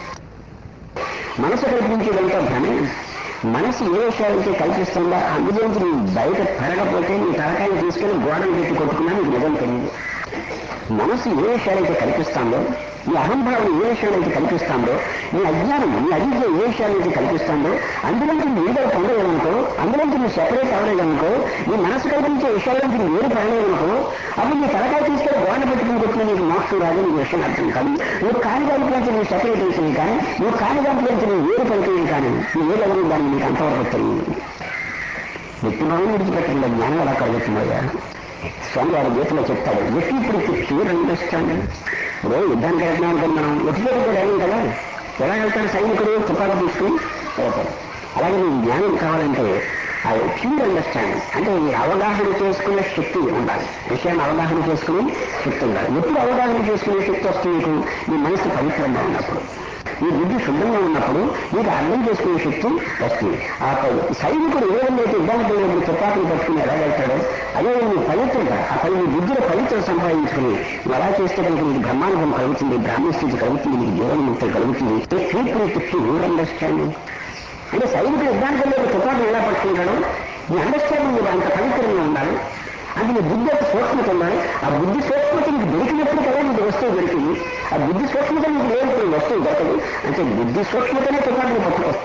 మనసు కల్పించేదంతా భ్రమే మనసు ఏ విషయాలైతే కల్పిస్తుందో అందులోంచి నువ్వు బయట పెరగపోతే నీ తలకాయని తీసుకెళ్లి గోడలు పెట్టి కొట్టుకున్నా నీకు నిజం తెలియదు మనసు ఏ విషయాలైతే కల్పిస్తాందో నీ అహంభావం ఏ విషయాలైతే కల్పిస్తాందో నీ అజ్ఞానం నీ అవిద్య ఏ విషయాలైతే కల్పిస్తాందో అందులోంచి నువ్వు విడుదల పొందలేదనుకో అందులోంచి నువ్వు సెపరేట్ అవ్వలేదనుకో నీ మనసు కల్పించే విషయాల నుంచి నువ్వు వేరు పడలేదనుకో అప్పుడు నీ తలకాయ తీసుకెళ్లి గోడ పెట్టుకుని కొట్టిన నీకు మోక్షం రాదు నీకు విషయం అర్థం కాదు నువ్వు కాని దాంట్లోంచి నువ్వు సెపరేట్ అవుతుంది కానీ నువ్వు కాని దాంట్లోంచి నువ్వు వేరు పడుతుంది కానీ నువ్వు ఏదైనా దాన్ని నీకు అంతవరకు తెలియదు వ్యక్తిభావం విడిచిపెట్టకుండా జ్ఞానం ఎలా కలుగుతున్నాయా స్వామి వారి గీతలో చెప్తాడు ఎట్టి ఇప్పుడు ప్యూర్ అండర్స్టాండింగ్ ఇప్పుడు యుద్ధానికి వెళ్తున్నాం అనుకోండి మనం ఎటుపోతే కూడా వెళ్ళం కదా ఎలా వెళ్తాడు సైనికుడు తుపాకు తీసుకుని వెళ్తాడు అలాగే నీకు జ్ఞానం కావాలంటే ఆ ప్యూర్ అండర్స్టాండింగ్ అంటే ఈ అవగాహన చేసుకునే శక్తి ఉండాలి విషయాన్ని అవగాహన చేసుకునే శక్తి ఉండాలి ఎప్పుడు అవగాహన చేసుకునే శక్తి వస్తుంది నీకు నీ మనసు పవిత్రంగా ఉన్నప్పుడు నీ బుద్ధి శుద్ధంగా ఉన్నప్పుడు నీకు అర్థం చేసుకునే శక్తి వస్తుంది ఆ ప- సైనికుడు ఏ విధంగా అయితే ఇబ్బంది పడినప్పుడు తుపాకులు పట్టుకుని ఎలా వెళ్తాడో అదే నీ పవిత్రంగా ఆ పని నీ బుద్ధిలో పవిత్రం సంపాదించుకుని నువ్వు ఎలా చేస్తే కనుక నీకు బ్రహ్మానుభవం కలుగుతుంది బ్రాహ్మణ స్థితి కలుగుతుంది నీకు జీవనముక్తి కలుగుతుంది ఊర్ అండర్స్టాండింగ్ అంటే సైనికుడు యుద్ధానికి వెళ్ళే తుపాకులు ఎలా పట్టుకుంటాడో నీ అండర్స్టాండింగ్ నీకు అంత పవిత్రంగా ఉండాలి అంటే నీ బుద్ధి యొక్క సూక్ష్మత ఉండాలి ఆ బుద్ధి సూక్ష్మత నీకు దొరికినప్పుడు కదా నీకు వస్తువు దొరికింది ఆ బుద్ధి సూక్ష్మత నీకు లేనప్పుడు ఈ వస్తువు దొరకదు అంటే బుద్ధి సూక్ష్మతనే తుపాకులు పట్టుకొస్తుంది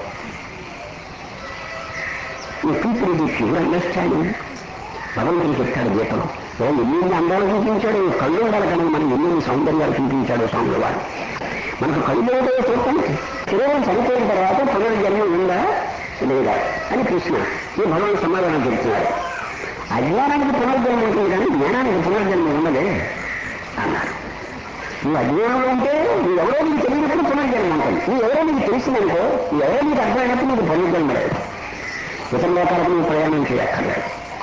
ఈ పీపుల్ ఇది ప్యూర్ అండర్స్టాండింగ్ భగవంతుడు చెప్తాడు గీతలో ఏ ఎన్ని అందాలు చూపించాడు ఈ కళ్ళు ఉండాలి కనుక మనం ఎన్ని సౌందర్యాలు చూపించాడు స్వాముల వారు మనకు కళ్ళు ఏదో చూస్తాం శరీరం చనిపోయిన తర్వాత పునర్జన్మ ఉందా లేదా అని ప్రశ్న ఈ భగవాన్ సమాధానం చెప్తున్నాడు అజ్ఞానానికి పునర్జన్మ ఉంటుంది కానీ జ్ఞానానికి పునర్జన్మ ఉన్నదే అన్నారు నువ్వు అజ్ఞానంలో ఉంటే నువ్వు ఎవరో నీకు తెలియనప్పుడు పునర్జన్మ ఉంటుంది నువ్వు ఎవరో నీకు తెలిసిందనుకో నువ్వు ఎవరో నీకు అర్థమైనప్పుడు నీకు పునర్జన్మ లేదు ఇతర లోకాలకు నువ్వు ప్రయాణం చేయక్కర్లేదు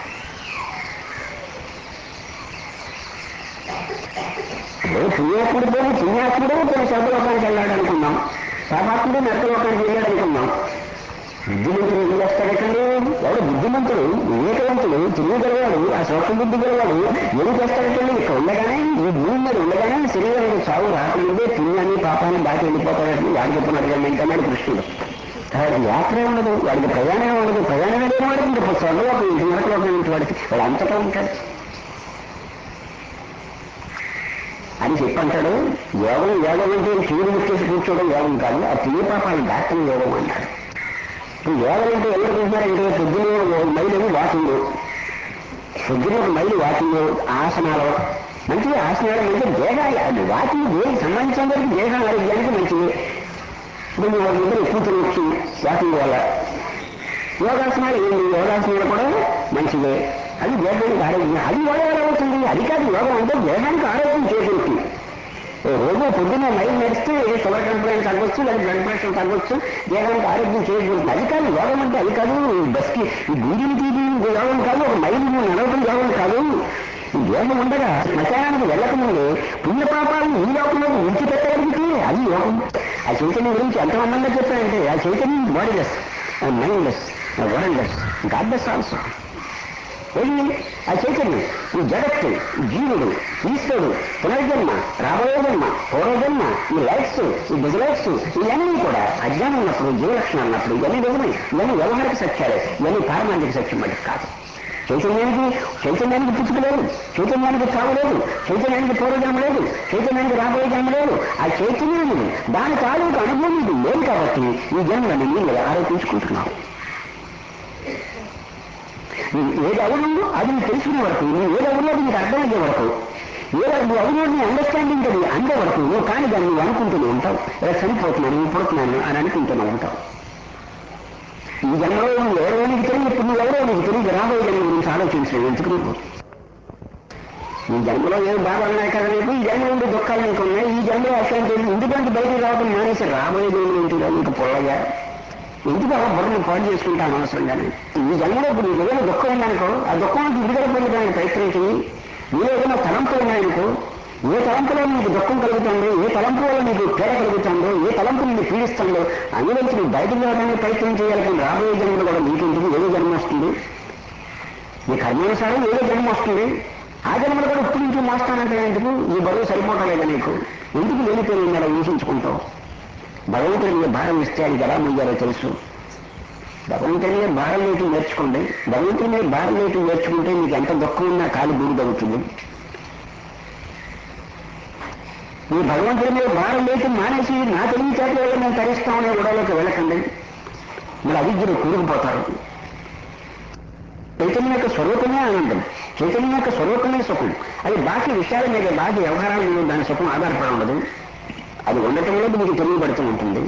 ఇప్పుడు పుణ్యాత్ముడు పోయి పుణ్యాత్ముడు కొన్ని స్వర్గలోకానికి వెళ్ళాడు అనుకున్నాం పాపాత్ముడు నరకలోకానికి వెళ్ళాడు అనుకున్నాం బుద్ధిమంతుడు ఏం చేస్తాడటండి ఎవడు బుద్ధిమంతుడు వివేకవంతుడు తెలియగలవాడు ఆ సూక్ష్మ బుద్ధి గలవాడు ఏం చేస్తాడటండి ఇక్కడ ఉండగానే ఈ భూమి మీద ఉండగానే శరీరానికి చావు రాకముందే పుణ్యాన్ని పాపాన్ని దాటి వెళ్ళిపోతాడని వాడు చెప్పినట్టుగా ఏంటన్నాడు కృష్ణుడు వాడికి యాత్రే ఉండదు వాడికి ప్రయాణమే ఉండదు ప్రయాణమే లేని వాడికి ఇంకా స్వర్గలోకం ఇంటి నరకలోకం ఇంటి వాడికి వాడు అంతటా ఉంటాడు అని చెప్పంటాడు యోగం యోగం అంటే తీరు ముట్టేసి కూర్చోవడం యోగం కాదు ఆ తీరు పాపాలు దాటం యోగం అంటారు ఇప్పుడు యోగం అంటే ఎవరు చూస్తున్నారంటే పొద్దున ఒక మైలు వాకింగ్ పొద్దున ఒక మైలు వాకింగ్ ఆసనాలు మంచిది ఆసనాలు అంటే దేహ అది వాకింగ్ దేనికి సంబంధించిన వరకు దేహ ఆరోగ్యానికి మంచిది ఇప్పుడు మీ వాళ్ళ దగ్గర ఎక్కువ తినొచ్చు వాకింగ్ వల్ల యోగాసనాలు ఏంటి యోగాసనాలు కూడా మంచిదే అది దేహానికి ఆరోగ్యం అది యోగం ఎలా అవుతుంది అది కాదు యోగం అంటే దేహానికి ఆరోగ్యం చేకూరుతుంది ఓ రోజు పొద్దున్న మైలు నడిస్తే షుగర్ కంప్లైంట్ తగ్గొచ్చు లేదా బ్లడ్ ప్రెషర్ తగ్గొచ్చు దేహానికి ఆరోగ్యం చేయకూడదు అది కాదు యోగం అంటే అది కాదు ఈ బస్కి ఈ గుండెని తీపి యోగం కాదు ఒక మైలు నడవడం యోగం కాదు ఈ యోగం ఉండగా శ్మశానానికి వెళ్ళకముందు పుణ్యపాపాలను ఈ లోకంలో విడిచిపెట్టగలిగితే అది యోగం ఆ చైతన్యం గురించి ఎంత అందంగా చెప్పారంటే ఆ చైతన్యం bodiless mindless worldless godless also ఏది ఆ చైతన్యం ఈ జగత్తు ఈ జీవుడు ఈశ్వరుడు పునర్జన్మ రాబోయే జన్మ పూర్వజన్మ ఈ లైఫ్స్ ఈ డిజలైఫ్స్ ఇవన్నీ కూడా అజ్ఞానం ఉన్నప్పుడు జీవ లక్షణాలు ఉన్నప్పుడు ఇవన్నీ నిజమే ఇవన్నీ వ్యవహారిక సత్యాలే ఇవన్నీ పారమాంతిక సత్యం మటుకు కాదు చైతన్యానికి చైతన్యానికి పుట్టుక లేదు చైతన్యానికి చావు లేదు చైతన్యానికి పూర్వజన్మ లేదు చైతన్యానికి రాబోయే జన్మ లేదు ఆ చైతన్యం ఉంది దాని తాలూకు అనుభవం ఇది లేదు కాబట్టి ఈ జన్మని నీళ్ళు ఆరోపించుకుంటున్నావు నువ్వు ఏది అవును అది నువ్వు తెలుసుకునే వరకు నువ్వు ఏది అవునో అది నీకు అర్థమయ్యే వరకు ఏదో నువ్వు అవునో నీ అండర్స్టాండింగ్ అది అందే వరకు నువ్వు కానీ దాన్ని నువ్వు అనుకుంటూనే ఉంటావు ఇలా చనిపోతున్నాను నేను పుడుతున్నాను అని అనుకుంటూనే ఉంటావు ఈ జన్మలో నువ్వు ఎవరో నీకు తెలియదు ఇప్పుడు నువ్వు ఎవరో నీకు తెలియదు రాబోయే జన్మ గురించి ఆలోచించలేదు ఎందుకు నువ్వు ఈ జన్మలో ఏం బాధలు ఉన్నాయి కదా నీకు ఈ జన్మ నుండి దుఃఖాలు నీకు ఉన్నాయి ఈ జన్మలో అశాంతి ఉంది. ఎందుకంటే బయటికి రావడం మానేసి రాబోయే జన్మ ఏంటిగా నీకు పొల్లగా ఎందుకు అలా బుర్రను పాడు చేసుకుంటా అనవసరంగానే ఈ జన్మలో ఇప్పుడు నీకు ఏదైనా దుఃఖం ఉందనుకో ఆ దుఃఖం నుంచి విడుదల పొందడానికి ప్రయత్నించి నీలో ఏదైనా తలంపులు ఉన్నాయనుకో ఏ తలంపులో నీకు దుఃఖం కలుగుతుందో ఏ తలంపు వల్ల నీకు పీడ కలుగుతుందో ఏ తలంపు నిన్ను పీడిస్తుందో అందులోంచి నువ్వు బయటకు రావడానికి ప్రయత్నం చేయాలి కానీ రాబోయే జన్మలో కూడా నీకెందుకు ఏదో జన్మ వస్తుంది నీ కర్మానుసారం ఏదో జన్మ వస్తుంది ఆ జన్మలో కూడా ఇప్పుడు నుంచి మోస్తానంటే ఎందుకు ఈ బరువు సరిపోవట్లేదా నీకు ఎందుకు లేని పేరు ఇలా ఊహించుకుంటావు భగవంతుడి మీద భారం ఇస్తే అది ఎలా మొయ్యాలో తెలుసు భగవంతుడి మీద భారం లేటి నేర్చుకోండి భగవంతుడి మీద భారం లేటి నేర్చుకుంటే మీకు ఎంత దుఃఖం ఉన్నా కాలు బూడిదవుతుంది మీ భగవంతుడి మీద భారం లేటి మానేసి నా తెలివితేటలో మేము తరిస్తామనే గొడవలోకి వెళ్ళకండి మీరు అవిద్యలు కూరుకుపోతారు చైతన్యం యొక్క స్వరూపమే ఆనందం చైతన్యం యొక్క స్వరూపమే సుఖం అది బాహ్య విషయాల మీద బాహ్య వ్యవహారాల మీద దాని సుఖం ఆధారపడి ఉండదు అది ఉండటంలో మీకు తెలియబడుతూ ఉంటుంది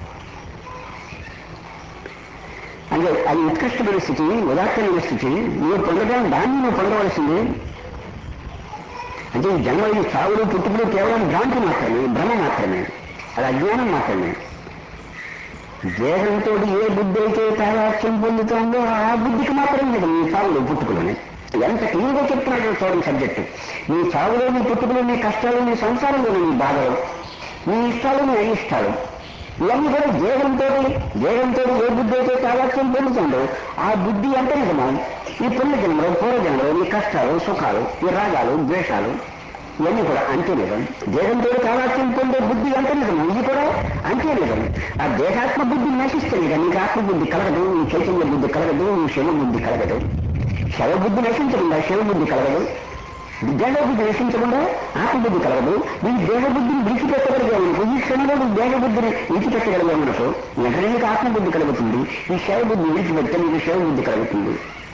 అంటే అది ఉత్కృష్టమైన స్థితి ఉదాత్తమైన స్థితి నువ్వు పొందడం దాన్ని నువ్వు పొందవలసింది అంటే ఈ జన్మ ఈ చావులు పుట్టుకులు కేవలం భ్రాంతి మాత్రమే భ్రమ మాత్రమే అది అజ్ఞానం మాత్రమే దేహంతో ఏ బుద్ధి అయితే తాదాత్యం పొందుతుందో ఆ బుద్ధికి మాత్రమే లేదు నీ చావులు పుట్టుకులని ఎంత క్లియర్గా చెప్తున్నాడు చూడండి సబ్జెక్టు నీ చావులో నీ పుట్టుకులు నీ కష్టాలు నీ సంసారంలో నీ బాధలు నీ ఇష్టాలు నీ అయిష్టాలు ఇవన్నీ కూడా దేహంతో దేహంతో ఏ బుద్ధి అయితే తాదాత్యం పొందుతుందో ఆ బుద్ధి ఎంత నిజమో ఈ పుణ్యజన్మలో పూర్వజన్మలో నీ కష్టాలు సుఖాలు ఈ రాగాలు ద్వేషాలు ఇవన్నీ కూడా అంతే నిజం దేహంతో తాదాత్యం పొందే బుద్ధి ఎంత నిజం ఇది కూడా అంతే నిజం ఆ దేహాత్మ బుద్ధి నశిస్తుంది కానీ నీకు ఆత్మ బుద్ధి కలగదు నీ చైతన్య బుద్ధి కలగదు నీ శివ బుద్ధి కలగదు శవ బుద్ధి నశించకుండా శివ బుద్ధి కలగదు దేహ బుద్ధి నశించకుండా ఆత్మ బుద్ధి కలగదు నీ దేహ బుద్ధిని విడిచిపెట్టగలిగామనుకో ఈ క్షణంలో నువ్వు దేహ బుద్ధిని విడిచిపెట్టగలిగామనుకో వెంటనే నీకు ఆత్మ బుద్ధి కలుగుతుంది ఈ శవ బుద్ధి విడిచిపెడితే నీకు శివ బుద్ధి కలుగుతుంది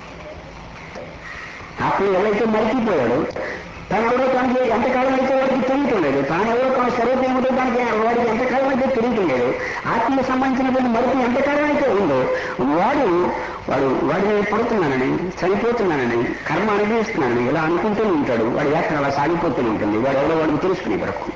ఆత్మ ఎవరైతే మరిచిపోయాడో తాను ఎవరో తనకి ఎంతకాలం అయితే వాడికి తెలియటం లేదు తాను ఎవరో తన స్వరూపం ఏమిటో దానికి వాడికి ఎంతకాలం అయితే తెలియటం లేదు ఆత్మకు సంబంధించినటువంటి మరుపు ఎంతకాలం అయితే ఉందో వాడు వాడు వాడు నేను పడుతున్నానని చనిపోతున్నానని కర్మ అనుభవిస్తున్నానని ఇలా అనుకుంటూ ఉంటాడు వాడి యాత్ర అలా సాగిపోతూనే ఉంటుంది వాడు ఎవరో వాడికి తెలుసుకునే వరకు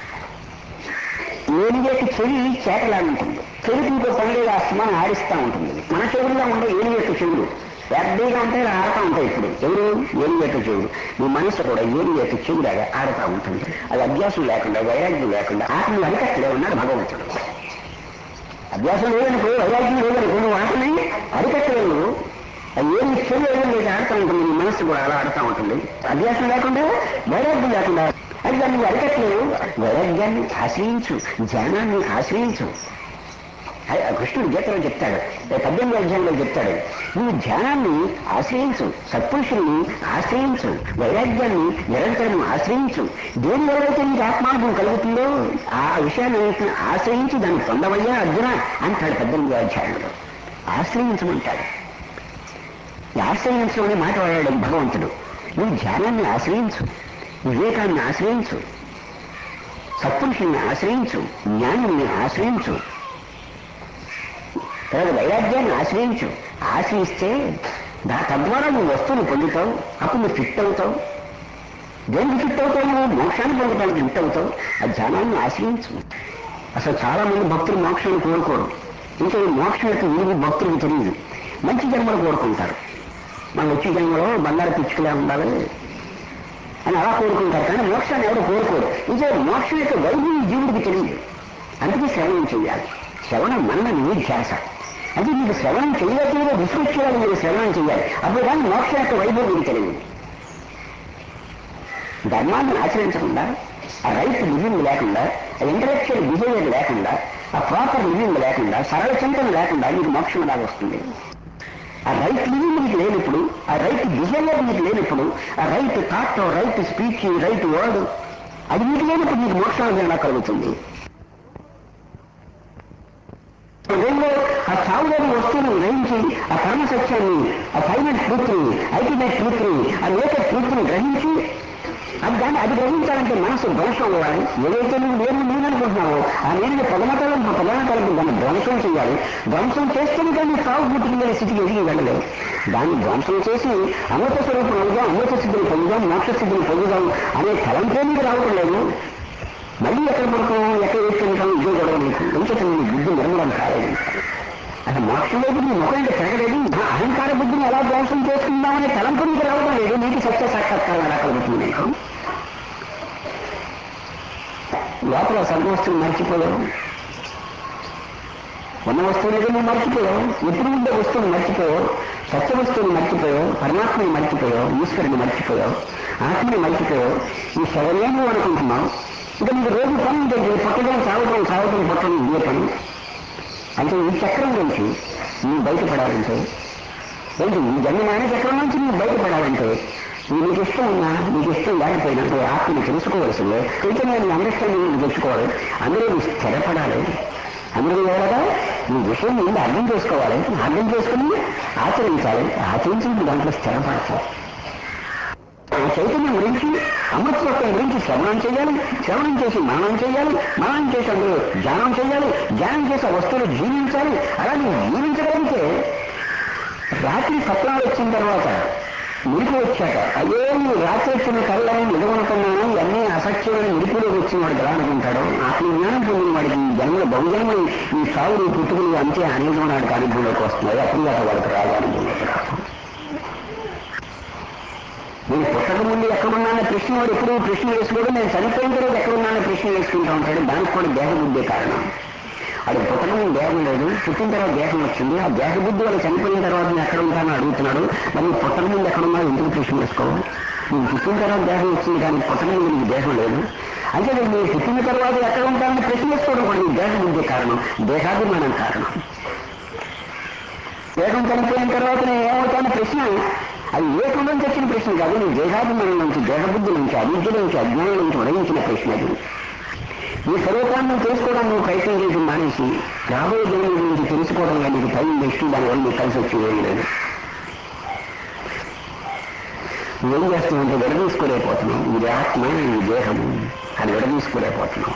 ఏనుగేకి చెవి చేతలాగుంటుంది చెవికి ఇంకో పనిలేదు ఆ మనం ఆడిస్తూ ఉంటుంది మన చెవులుగా ఉండే ఏనుగు యొక్క చెవులు పెద్దగా ఉంటాయి ఆడుతూ ఉంటాయి ఇప్పుడు ఎవరు ఏనుగు యొక్క చెవులు మీ మనసు కూడా ఏనుగు యొక్క చెవులాగా ఆడుతూ ఉంటుంది అది అభ్యాసం లేకుండా వైరాగ్యం లేకుండా ఆటలు అరికట్టలే ఉన్నాడు భగవంతుడు అభ్యాసం లేదనుకో వైరాగ్యం లేదనుకో నువ్వు ఆటని అరికట్టలేవు నువ్వు అది ఏమి చెడు ఏదో లేదు ఆడుతూ ఉంటుంది నీ మనసు కూడా అలా ఆడుతూ ఉంటుంది అభ్యాసం లేకుండా వైరాగ్యం లేకుండా అది దాన్ని నువ్వు అరికట్టలేవు వైరాగ్యాన్ని ఆశ్రయించు ధ్యానాన్ని ఆశ్రయించు అదే కృష్ణుడు గీతలో చెప్తాడు ఏ పద్దెనిమిది అధ్యాయంలో చెప్తాడు నువ్వు ధ్యానాన్ని ఆశ్రయించు సత్పురుషుల్ని ఆశ్రయించు వైరాగ్యాన్ని నిరంతరం ఆశ్రయించు దేని వల్లైతే నీకు ఆత్మానుభవం కలుగుతుందో ఆ విషయాన్ని ఆశ్రయించి దాన్ని పొందవయ్యా అర్జున అంటాడు పద్దెనిమిది అధ్యాయంలో ఆశ్రయించమంటాడు ఈ ఆశ్రయించడం అనే మాట వాడాడు భగవంతుడు నువ్వు ధ్యానాన్ని ఆశ్రయించు వివేకాన్ని ఆశ్రయించు సత్పురుషుల్ని ఆశ్రయించు జ్ఞానుల్ని ఆశ్రయించు తర్వాత వైరాగ్యాన్ని ఆశ్రయించు ఆశ్రయిస్తే దా తద్వారా నువ్వు వస్తువులు పొందుతావు అప్పుడు నువ్వు ఫిట్ అవుతావు దేనికి ఫిట్ అవుతావు నువ్వు మోక్షాన్ని పొందడానికి ఫిట్ అవుతావు ఆ ధ్యానాన్ని ఆశ్రయించు అసలు చాలా మంది భక్తులు మోక్షాన్ని కోరుకోరు ఇంకా ఈ మోక్షం యొక్క విలువ భక్తులకు తెలియదు మంచి జన్మలు కోరుకుంటారు మన వచ్చే జన్మలో బంగారు పిచ్చుకలే ఉండాలి అని అలా కోరుకుంటారు కానీ మోక్షాన్ని ఎవరు కోరుకోరు ఇంకా మోక్షం యొక్క వైద్యం జీవుడికి తెలియదు అందుకే శ్రవణం చేయాలి శ్రవణం మన నిధ్యాస అంటే మీకు శ్రవణం చేయవచ్చుగా విశ్వక్షేయాలి మీరు శ్రవణం చేయాలి అప్పుడు కానీ మోక్షం యొక్క వైభవం మీకు తెలియదు ధర్మాన్ని ఆచరించకుండా ఆ రైట్ లివింగ్ లేకుండా ఆ ఇంటలెక్చువల్ బిహేవియర్ లేకుండా ఆ ప్రాపర్ లివింగ్ లేకుండా సరళ చింతన లేకుండా మీకు మోక్షం లాగా వస్తుంది ఆ రైట్ లివింగ్ మీకు లేనప్పుడు ఆ రైట్ బిహేవియర్ మీకు లేనప్పుడు ఆ right thought right speech right word అది మీకు లేనప్పుడు మీకు మోక్షం ఎలా కలుగుతుంది రెండో ఆ చావులేని వస్తువును గ్రహించి ఆ పరమ సత్యాన్ని ఆ ఫైనల్ ట్రూత్ని అల్టిమేట్ ట్రూత్ని ఆ నేకర్ ట్రూత్ని గ్రహించి అది దాన్ని అది గ్రహించాలంటే మనసు ధ్వంసం అవ్వాలి ఏదైతే నువ్వు నేను నేను అనుకుంటున్నావో ఆ నేను పదమతలం పదమతలకు దాన్ని ధ్వంసం చేయాలి ధ్వంసం చేస్తేనే కానీ సాగు పుట్టుకునే స్థితికి ఎదిగి వెళ్ళలేవు దాన్ని ధ్వంసం చేసి అమృత స్వరూపం అవుదాం అమృత సిద్ధిని పొందుదాం మోక్ష సిద్ధిని పొందుదాం అనే తలంపే నీకు రావటం లేదు మళ్ళీ ఎక్కడ పడుకోం ఎక్కడ వేసుకుంటాం ఇదే గొడవ నీకు ఎందుకంటే నీ బుద్ధి నిర్మలం కాలేదు అసలు మోక్షం వైపు నీ ముఖం ఇంకా తిరగలేదు ఆ అహంకార బుద్ధిని ఎలా ధ్వంసం చేసుకుందామనే తలంపు నీకు రావడం లేదు నీకు సత్య సాక్షాత్కారం ఎలా కలుగుతుంది నీకు లోపల సర్వవస్తువులు మర్చిపోయావు ఉన్న వస్తువులు ఏదో నువ్వు మర్చిపోయావు ఎప్పుడు ఉండే వస్తువులు మర్చిపోయావు సత్య వస్తువులు మర్చిపోయావు పరమాత్మని మర్చిపోయావు ఈశ్వరుని మర్చిపోయావు ఆత్మని మర్చిపోయావు ఈ శవనే నువ్వు అనుకుంటున్నావు ఇంకా నీకు రోజు పని ఉంటుంది పుట్టడం చావటం చావటం పుట్టడం ఇదే పని అంటే ఈ చక్రం నుంచి నువ్వు బయటపడాలంటే ఏంటి ఈ జన్మమైన చక్రం నుంచి నువ్వు బయటపడాలంటే నువ్వు నీకు ఇష్టం ఉన్నా నీకు ఇష్టం లేకపోయినా నువ్వు ఆత్మని తెలుసుకోవాల్సిందే అయితే నేను అండర్స్టాండింగ్ తెచ్చుకోవాలి అందులో నువ్వు స్థిరపడాలి అందులో ఎవరగా నీ విషయం ముందు అర్థం చేసుకోవాలి అర్థం చేసుకుని ఆచరించాలి ఆచరించి నువ్వు దాంట్లో స్థిరపడతావు ఆ చైతన్యం గురించి అమృతత్వం గురించి శ్రవణం చేయాలి శ్రవణం చేసి మననం చేయాలి మననం చేసి అందులో ధ్యానం చేయాలి ధ్యానం చేసి ఆ వస్తువులు జీవించాలి అలా నువ్వు జీవించగలిగితే రాత్రి స్వప్నాలు వచ్చిన తర్వాత మురికి వచ్చాక అదే నువ్వు రాత్రి వచ్చిన కళ్ళని నిజమనుకున్నాను ఇవన్నీ అసత్యమైన మురికిలోకి వచ్చిన వాడికి ఎలా అనుకుంటాడో ఆత్మజ్ఞానం పొందిన వాడికి ఈ జన్మల బహుజన్మ ఈ సాగులు పుట్టుకులు అంతే అనేకమైన వాడికి అనుభవంలోకి వస్తున్నాయి అప్పుడు దాకా వాడికి రాదు అనుభవంలోకి రాదు నేను పుట్టక ముందు ఎక్కడున్నానో ప్రశ్న వాడు ఎప్పుడు ప్రశ్న వేసుకోడు నేను చనిపోయిన తర్వాత ఎక్కడున్నానో ప్రశ్న వేసుకుంటా ఉంటాడు దానికి కూడా దేహ బుద్ధి కారణం అది పుట్టక ముందు దేహం లేదు పుట్టిన తర్వాత దేహం వచ్చింది ఆ దేహ బుద్ధి వాళ్ళు చనిపోయిన తర్వాత నేను ఎక్కడ ఉంటానో అడుగుతున్నాడు మరి నువ్వు పుట్టక ముందు ఎక్కడున్నావు ఎందుకు ప్రశ్న వేసుకోవు నువ్వు పుట్టిన తర్వాత దేహం వచ్చింది కానీ పుట్టక ముందు నీకు దేహం లేదు అంటే నేను పుట్టిన తర్వాత ఎక్కడ ఉంటానని ప్రశ్న వేసుకోవడం కూడా నీ దేహ బుద్ధి కారణం దేహాభిమానం కారణం దేహం చనిపోయిన తర్వాత నేను ఏమవుతాను ప్రశ్న అది ఏ నుంచి వచ్చిన ప్రశ్న కాదు నీ దేహాభిమానం నుంచి దేహబుద్ధి నుంచి అవిద్య నుంచి అజ్ఞానం నుంచి ఉదయించిన ప్రశ్న అది నీ స్వరూపాన్ని నువ్వు తెలుసుకోవడం నువ్వు ప్రయత్నం చేసి మానేసి రాబోయే జన్మల గురించి తెలుసుకోవడం కానీ నీకు టైం వేస్ట్ దానివల్ల నీకు కలిసి వచ్చి ఏం లేదు నువ్వేం చేస్తున్నావు అంటే విడదీసుకోలేకపోతున్నావు ఇది ఆత్మ ఈ దేహము అది విడదీసుకోలేకపోతున్నావు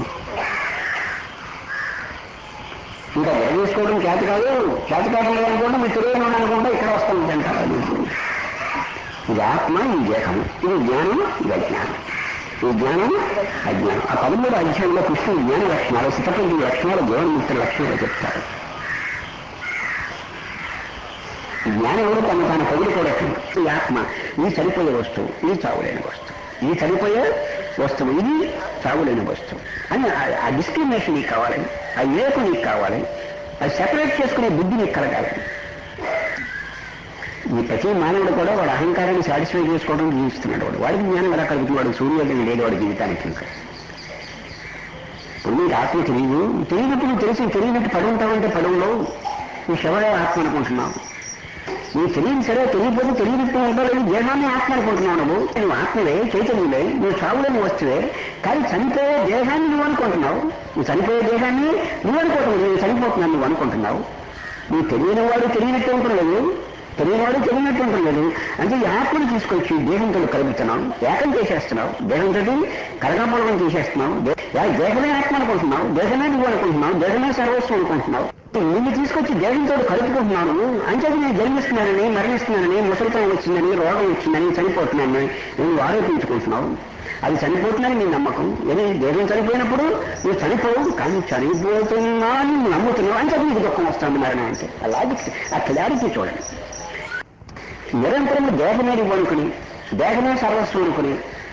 ఇంకా విడదీసుకోవడం చేత కాదు చేత కాకుండా అనుకోండి మీరు తెలియని అనుకుంటే ఇక్కడ వస్తుంది అంటారు అది ఇది ఆత్మ ఈ దేహము ఇది జ్ఞానం ఇది అజ్ఞానం ఈ జ్ఞానం అజ్ఞానం ఆ పదమూడు అధ్యాయంలో కృష్ణుడు జ్ఞాన లక్షణాలు సిద్ధపంచిన లక్షణాలు జీవన్ముక్త లక్షణాలు చెప్తారు జ్ఞానం ఎవరు తను తాను పొగుడుకోవడం ఈ ఆత్మ ఈ చనిపోయే వస్తువు ఇది చావులేని వస్తువు ఇది చనిపోయే వస్తువు ఇది చావులేని వస్తువు అని ఆ- ఆ డిస్క్రిమినేషన్ నీకు కావాలి ఆ వివేకం నీకు కావాలి అది సెపరేట్ చేసుకునే బుద్ధి నీకు కలగాలి ఈ ప్రతి మానవుడు కూడా వాడు అహంకారాన్ని సాటిస్ఫై చేసుకోవడం జీవిస్తున్నాడు వాడు వాడికి జ్ఞానం ఎలా కలుగుతుంది వాడు సూర్యోదయం లేదు వాడి జీవితానికి ఇంకా ఇప్పుడు నీకు ఆత్మ తెలియదు తెలియనప్పుడు నువ్వు తెలిసి తెలియనట్టు పడి ఉంటావంటే పడి ఉండవు నీ శవడే ఆత్మ అనుకుంటున్నావు నీకు తెలియదు సరే తెలియకపోతే తెలియనట్టు ఉండలేదు దేహాన్ని ఆత్మ అనుకుంటున్నావు నువ్వు నువ్వు ఆత్మవే చైతన్యులే నువ్వు చావులేని వస్తువే కానీ చనిపోయే దేహాన్ని నువ్వు అనుకుంటున్నావు నువ్వు చనిపోయే దేహాన్ని నువ్వు అనుకుంటున్నావు నేను చనిపోతున్నాను నువ్వు అనుకుంటున్నావు నువ్వు తెలియని వాడు తెలియనట్టు ఉంటున్నాడు తెలియనివాడు తెలియనట్టు ఉంటున్నాడు అంటే ఈ ఆత్మను తీసుకొచ్చి దేహంతో కలుపుతున్నావు ఏకం చేసేస్తున్నావు దేహంతో కలగపడడం చేసేస్తున్నావు దే- యా- దేహమే ఆత్మ అనుకుంటున్నావు దేహమే నువ్వు అనుకుంటున్నావు దేహమే సర్వస్వం అనుకుంటున్నావు నిన్ను తీసుకొచ్చి దేహంతో కలుపుకుంటున్నాను అంచేది నేను జన్మిస్తున్నానని మరణిస్తున్నానని ముసలితనం వచ్చిందని రోగం వచ్చిందని చనిపోతున్నానని నువ్వు ఆరోపించుకుంటున్నావు అది చనిపోతుందని నీ నమ్మకం ఏది దేహం చనిపోయినప్పుడు నువ్వు చనిపోవు కానీ చనిపోతున్నా అని నువ్వు నమ్ముతున్నావు అంటే నీకు దుఃఖం వస్తుంది మరణం అంటే ఆ లాజిక్ ఆ క్లారిటీ చూడండి నిరంతరం దేహమే అనుకుని దేహమే సర్వస్వం అనుకుని